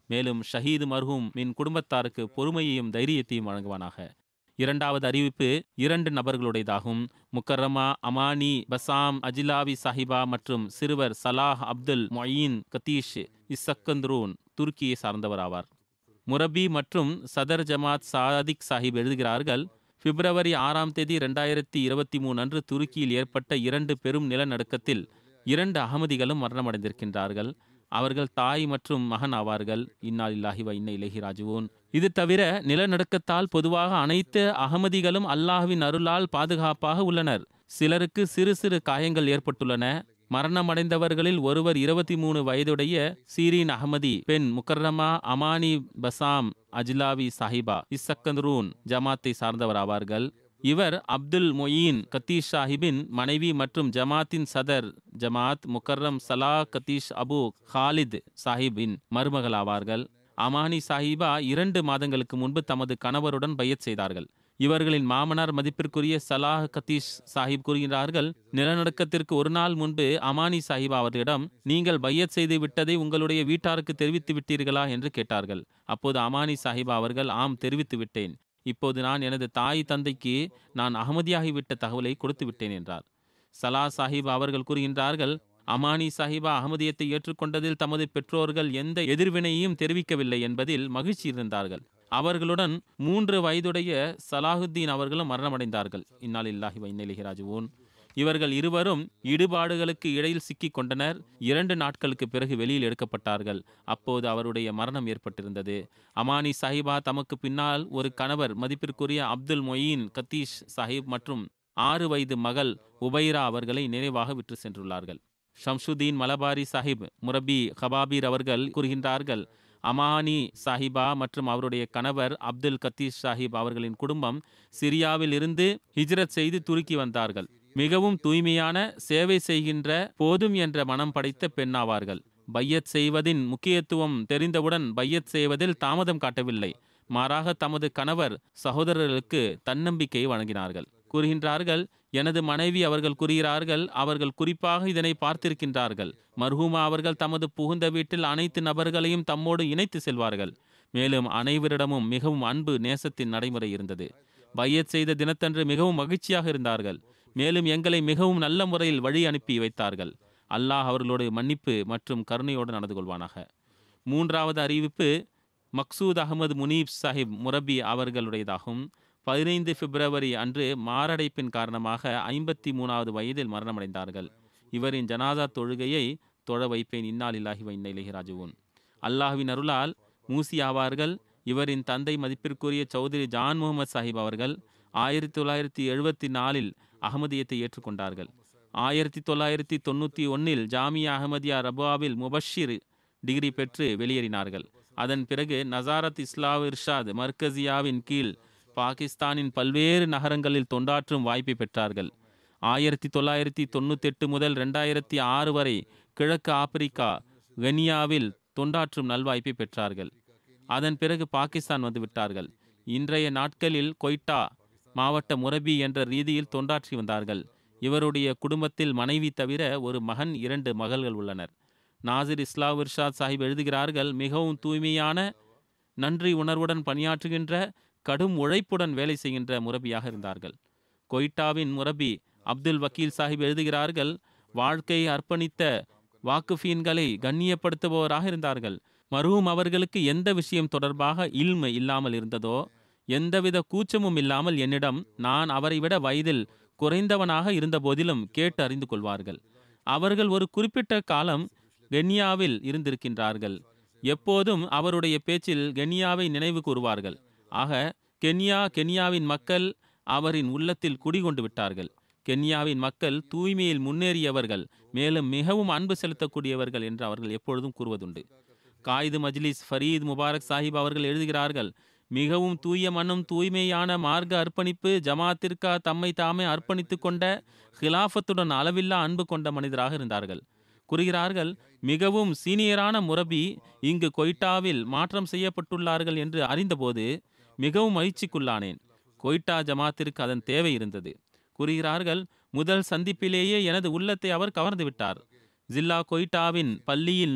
மேலும் ஷஹீது மர்ஹூம் மின் குடும்பத்தாருக்கு பொறுமையையும் தைரியத்தையும் வழங்குவானாக இரண்டாவது அறிவிப்பு இரண்டு நபர்களுடையதாகும் முக்கர்ரமா அமானி பசாம் அஜிலாவி சாஹிபா மற்றும் சிறுவர் சலாஹ் அப்துல் மொயின் கத்தீஷ் இசக்கந்த்ரூன் துருக்கியை சார்ந்தவர் ஆவார் முரபி மற்றும் சதர் ஜமாத் சாதிக் சாஹிப் எழுதுகிறார்கள் பிப்ரவரி ஆறாம் தேதி ரெண்டாயிரத்தி இருபத்தி மூணு அன்று துருக்கியில் ஏற்பட்ட இரண்டு பெரும் நிலநடுக்கத்தில் இரண்டு அகமதிகளும் மரணமடைந்திருக்கின்றார்கள் அவர்கள் தாய் மற்றும் மகன் ஆவார்கள் இன்னால் இல்லாஹி வ இன்ன இலஹி ராஜுவோன் இது தவிர நிலநடுக்கத்தால் பொதுவாக அனைத்து அகமதிகளும் அல்லாஹ்வின் அருளால் பாதுகாப்பாக உள்ளனர் சிலருக்கு சிறு சிறு காயங்கள் ஏற்பட்டுள்ளன மரணமடைந்தவர்களில் ஒருவர் இருபத்தி மூணு வயதுடைய சீரின் அகமதி பெண் முக்கர்ரமா அமானி பசாம் அஜ்லாவி சாஹிபா இசக்கந்தரூன் ஜமாத்தை சார்ந்தவர் ஆவார்கள் இவர் அப்துல் மொயீன் கத்தீஷ் சாஹிபின் மனைவி மற்றும் ஜமாத்தின் சதர் ஜமாத் முக்கர்ரம் சலா கத்தீஷ் அபு ஹாலித் சாஹிபின் மருமகள் ஆவார்கள் அமானி சாஹிபா இரண்டு மாதங்களுக்கு முன்பு தமது கணவருடன் பையத் செய்தார்கள் இவர்களின் மாமனார் மதிப்பிற்குரிய சலாஹ் கத்தீஷ் சாஹிப் கூறுகிறார்கள் நிலநடுக்கத்திற்கு ஒரு நாள் முன்பு அமானி சாஹிப் அவர்களிடம் நீங்கள் பையத் செய்து விட்டதை உங்களுடைய வீட்டாருக்கு தெரிவித்து விட்டீர்களா என்று கேட்டார்கள் அப்போது அமானி சாஹிப் அவர்கள் ஆம் தெரிவித்து விட்டேன் இப்போது நான் எனது தாய் தந்தைக்கு நான் அகமதியாகிவிட்ட தகவலை கொடுத்து விட்டேன் என்றார் சலா சாஹிப் அவர்கள் கூறுகின்றார்கள் அமானி சாஹிபா அகமதியத்தை ஏற்றுக்கொண்டதில் தமது பெற்றோர்கள் எந்த எதிர்வினையையும் தெரிவிக்கவில்லை என்பதில் மகிழ்ச்சி இருந்தார்கள் அவர்களுடன் மூன்று வயதுடைய சலாஹுத்தீன் அவர்களும் மரணமடைந்தார்கள் இன்னால் இல்லாஹி வைநலிஹி ராஜுவோன் இவர்கள் இருவரும் இடுபாடுகளுக்கு இடையில் சிக்கிக் கொண்டனர் இரண்டு நாட்களுக்கு பிறகு வெளியில் எடுக்கப்பட்டார்கள் அப்போது அவருடைய மரணம் ஏற்பட்டிருந்தது அமானி சாஹிபா தமக்கு பின்னால் ஒரு கணவர் மதிப்பிற்குரிய அப்துல் மொயீன் கத்தீஷ் சாஹிப் மற்றும் ஆறு வயது மகள் உபைரா அவர்களை நினைவாக விற்று சென்றுள்ளார்கள் ஷம்சுதீன் மலபாரி சாஹிப் முரபி ஹபாபீர் அவர்கள் கூறுகின்றார்கள் அமானி சாஹிபா மற்றும் அவருடைய கணவர் அப்துல் கத்தீஷ் சாஹிப் அவர்களின் குடும்பம் சிரியாவில் இருந்து ஹிஜ்ரத் செய்து துருக்கி வந்தார்கள் மிகவும் தூய்மையான சேவை செய்கின்ற போதும் என்ற மனம் படைத்த பெண்ணாவார்கள் பையத் செய்வதின் முக்கியத்துவம் தெரிந்தவுடன் பையத் செய்வதில் தாமதம் காட்டவில்லை மாறாக தமது கணவர் சகோதரர்களுக்கு தன்னம்பிக்கை வழங்கினார்கள் கூறுகின்றார்கள் எனது மனைவி அவர்கள் கூறுகிறார்கள் அவர்கள் குறிப்பாக இதனை பார்த்திருக்கின்றார்கள் மர்ஹூமா அவர்கள் தமது புகுந்த வீட்டில் அனைத்து நபர்களையும் தம்மோடு இணைத்து செல்வார்கள் மேலும் அனைவரிடமும் மிகவும் அன்பு நேசத்தின் நடைமுறை இருந்தது பையத் செய்த தினத்தன்று மிகவும் மகிழ்ச்சியாக இருந்தார்கள் மேலும் எங்களை மிகவும் நல்ல முறையில் வழி அனுப்பி வைத்தார்கள் அல்லாஹ் அவர்களோடு மன்னிப்பு மற்றும் கருணையோடு நடந்து கொள்வானாக மூன்றாவது அறிவிப்பு மக்சூத் அகமது முனீப் சாஹிப் முரபி அவர்களுடையதாகும் பதினைந்து பிப்ரவரி அன்று மாரடைப்பின் காரணமாக ஐம்பத்தி மூணாவது வயதில் மரணமடைந்தார்கள் இவரின் ஜனாதா தொழுகையை தொழ வைப்பேன் இன்னால் இல்லாஹி வைநைலகி ராஜுவோன் அல்லாஹ்வின் அருளால் மூசி ஆவார்கள் இவரின் தந்தை மதிப்பிற்குரிய சௌதரி ஜான் முகமது சாஹிப் அவர்கள் ஆயிரத்தி தொள்ளாயிரத்தி எழுபத்தி நாலில் அகமதியத்தை ஏற்றுக்கொண்டார்கள் ஆயிரத்தி தொள்ளாயிரத்தி தொண்ணூற்றி ஒன்னில் ஜாமியா அகமதியா ரபுவாவில் முபஷிர் டிகிரி பெற்று வெளியேறினார்கள் அதன் பிறகு நசாரத் இஸ்லாவ் இர்ஷாத் மர்கசியாவின் கீழ் பாகிஸ்தானின் பல்வேறு நகரங்களில் தொண்டாற்றும் வாய்ப்பை பெற்றார்கள் ஆயிரத்தி தொள்ளாயிரத்தி தொண்ணூத்தெட்டு முதல் ரெண்டாயிரத்தி ஆறு வரை கிழக்கு ஆப்பிரிக்கா கெனியாவில் தொண்டாற்றும் நல்வாய்ப்பை பெற்றார்கள் அதன் பிறகு பாகிஸ்தான் வந்து விட்டார்கள் இன்றைய நாட்களில் கொய்டா மாவட்ட முரபி என்ற ரீதியில் தொண்டாற்றி வந்தார்கள் இவருடைய குடும்பத்தில் மனைவி தவிர ஒரு மகன் இரண்டு மகள்கள் உள்ளனர் நாசிர் இஸ்லாவ் இர்ஷாத் சாஹிப் எழுதுகிறார்கள் மிகவும் தூய்மையான நன்றி உணர்வுடன் பணியாற்றுகின்ற கடும் உழைப்புடன் வேலை செய்கின்ற முரபியாக இருந்தார்கள் கொய்டாவின் முரபி அப்துல் வக்கீல் சாஹிப் எழுதுகிறார்கள் வாழ்க்கையை அர்ப்பணித்த வாக்குஃபீன்களை கண்ணியப்படுத்துபவராக இருந்தார்கள் மருவும் அவர்களுக்கு எந்த விஷயம் தொடர்பாக இல்ம இல்லாமல் இருந்ததோ எந்தவித கூச்சமும் இல்லாமல் என்னிடம் நான் அவரை விட வயதில் குறைந்தவனாக இருந்த போதிலும் கேட்டு அறிந்து கொள்வார்கள் அவர்கள் ஒரு குறிப்பிட்ட காலம் கென்யாவில் இருந்திருக்கின்றார்கள் எப்போதும் அவருடைய பேச்சில் கென்யாவை நினைவு கூறுவார்கள் ஆக கென்யா கென்யாவின் மக்கள் அவரின் உள்ளத்தில் குடிகொண்டு விட்டார்கள் கென்யாவின் மக்கள் தூய்மையில் முன்னேறியவர்கள் மேலும் மிகவும் அன்பு செலுத்தக்கூடியவர்கள் என்று அவர்கள் எப்பொழுதும் கூறுவதுண்டு காயிது மஜ்லிஸ் ஃபரீத் முபாரக் சாஹிப் அவர்கள் எழுதுகிறார்கள் மிகவும் தூய மனம் தூய்மையான மார்க்க அர்ப்பணிப்பு ஜமாத்திற்கா தம்மை தாமே அர்ப்பணித்து கொண்ட ஹிலாஃபத்துடன் அளவில்லா அன்பு கொண்ட மனிதராக இருந்தார்கள் கூறுகிறார்கள் மிகவும் சீனியரான முரபி இங்கு கொய்டாவில் மாற்றம் செய்யப்பட்டுள்ளார்கள் என்று அறிந்தபோது மிகவும் மகிழ்ச்சிக்குள்ளானேன் கொய்டா ஜமாத்திற்கு அதன் தேவை இருந்தது கூறுகிறார்கள் முதல் சந்திப்பிலேயே எனது உள்ளத்தை அவர் கவர்ந்து விட்டார் ஜில்லா கொய்டாவின் பள்ளியில்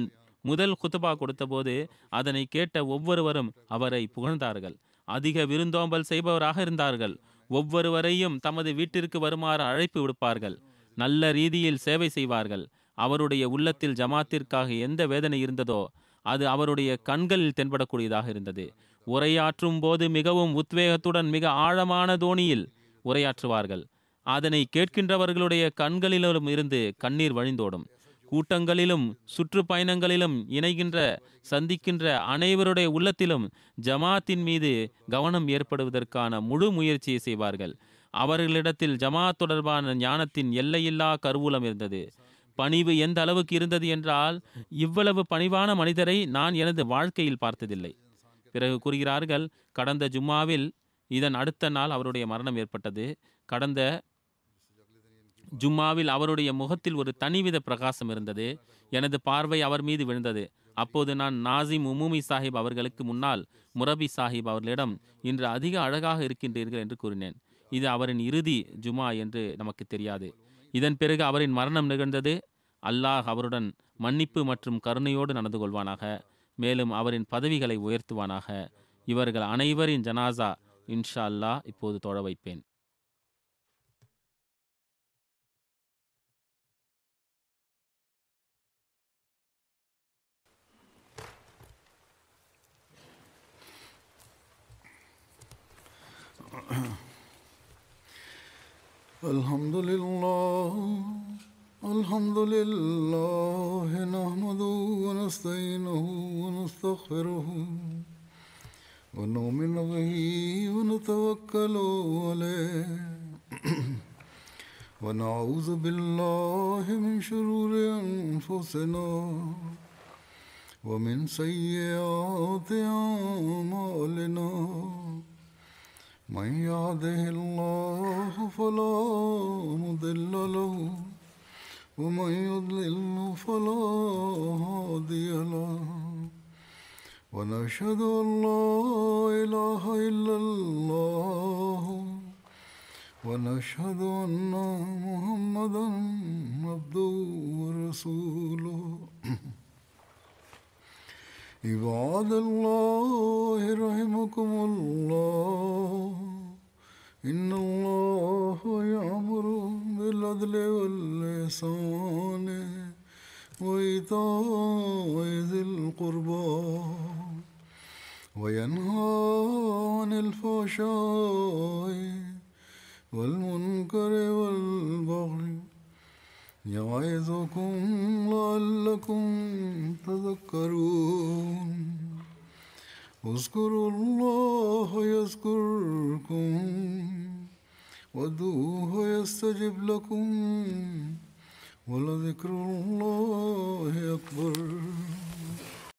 முதல் குத்துபா கொடுத்தபோது அதனை கேட்ட ஒவ்வொருவரும் அவரை புகழ்ந்தார்கள் அதிக விருந்தோம்பல் செய்பவராக இருந்தார்கள் ஒவ்வொருவரையும் தமது வீட்டிற்கு வருமாறு அழைப்பு விடுப்பார்கள் நல்ல ரீதியில் சேவை செய்வார்கள் அவருடைய உள்ளத்தில் ஜமாத்திற்காக எந்த வேதனை இருந்ததோ அது அவருடைய கண்களில் தென்படக்கூடியதாக இருந்தது உரையாற்றும் போது மிகவும் உத்வேகத்துடன் மிக ஆழமான தோணியில் உரையாற்றுவார்கள் அதனை கேட்கின்றவர்களுடைய கண்களிலும் இருந்து கண்ணீர் வழிந்தோடும் கூட்டங்களிலும் சுற்றுப்பயணங்களிலும் இணைகின்ற சந்திக்கின்ற அனைவருடைய உள்ளத்திலும் ஜமாத்தின் மீது கவனம் ஏற்படுவதற்கான முழு முயற்சியை செய்வார்கள் அவர்களிடத்தில் ஜமாத் தொடர்பான ஞானத்தின் எல்லையில்லா கருவூலம் இருந்தது பணிவு எந்த அளவுக்கு இருந்தது என்றால் இவ்வளவு பணிவான மனிதரை நான் எனது வாழ்க்கையில் பார்த்ததில்லை பிறகு கூறுகிறார்கள் கடந்த ஜும்மாவில் இதன் அடுத்த நாள் அவருடைய மரணம் ஏற்பட்டது கடந்த ஜும்மாவில் அவருடைய முகத்தில் ஒரு தனிவித பிரகாசம் இருந்தது எனது பார்வை அவர் மீது விழுந்தது அப்போது நான் நாசிம் உமூமி சாஹிப் அவர்களுக்கு முன்னால் முரபி சாஹிப் அவர்களிடம் இன்று அதிக அழகாக இருக்கின்றீர்கள் என்று கூறினேன் இது அவரின் இறுதி ஜுமா என்று நமக்கு தெரியாது இதன் பிறகு அவரின் மரணம் நிகழ்ந்தது அல்லாஹ் அவருடன் மன்னிப்பு மற்றும் கருணையோடு நடந்து கொள்வானாக மேலும் அவரின் பதவிகளை உயர்த்துவானாக இவர்கள் அனைவரின் ஜனாசா இன்ஷா அல்லாஹ் இப்போது தொழ வைப்பேன் الحمد لله الحمد لله نحمده ونستعينه ونستغفره ونؤمن به ونتوكل عليه ونعوذ بالله من شرور أنفسنا ومن سيئات أعمالنا من يهده الله فلا مضل له ومن يضلل فلا هادي له ونشهد ان لا اله الا الله ونشهد ان محمدا عبده ورسوله عباد الله رحمكم الله إن الله يأمر بالعدل والإحسان وإيتاء ذي القربى وينهى عن الفحشاء والمنكر والبغي يعظكم لعلكم تذكرون اذكروا الله يذكركم وادعوه يستجب لكم ولذكر الله أكبر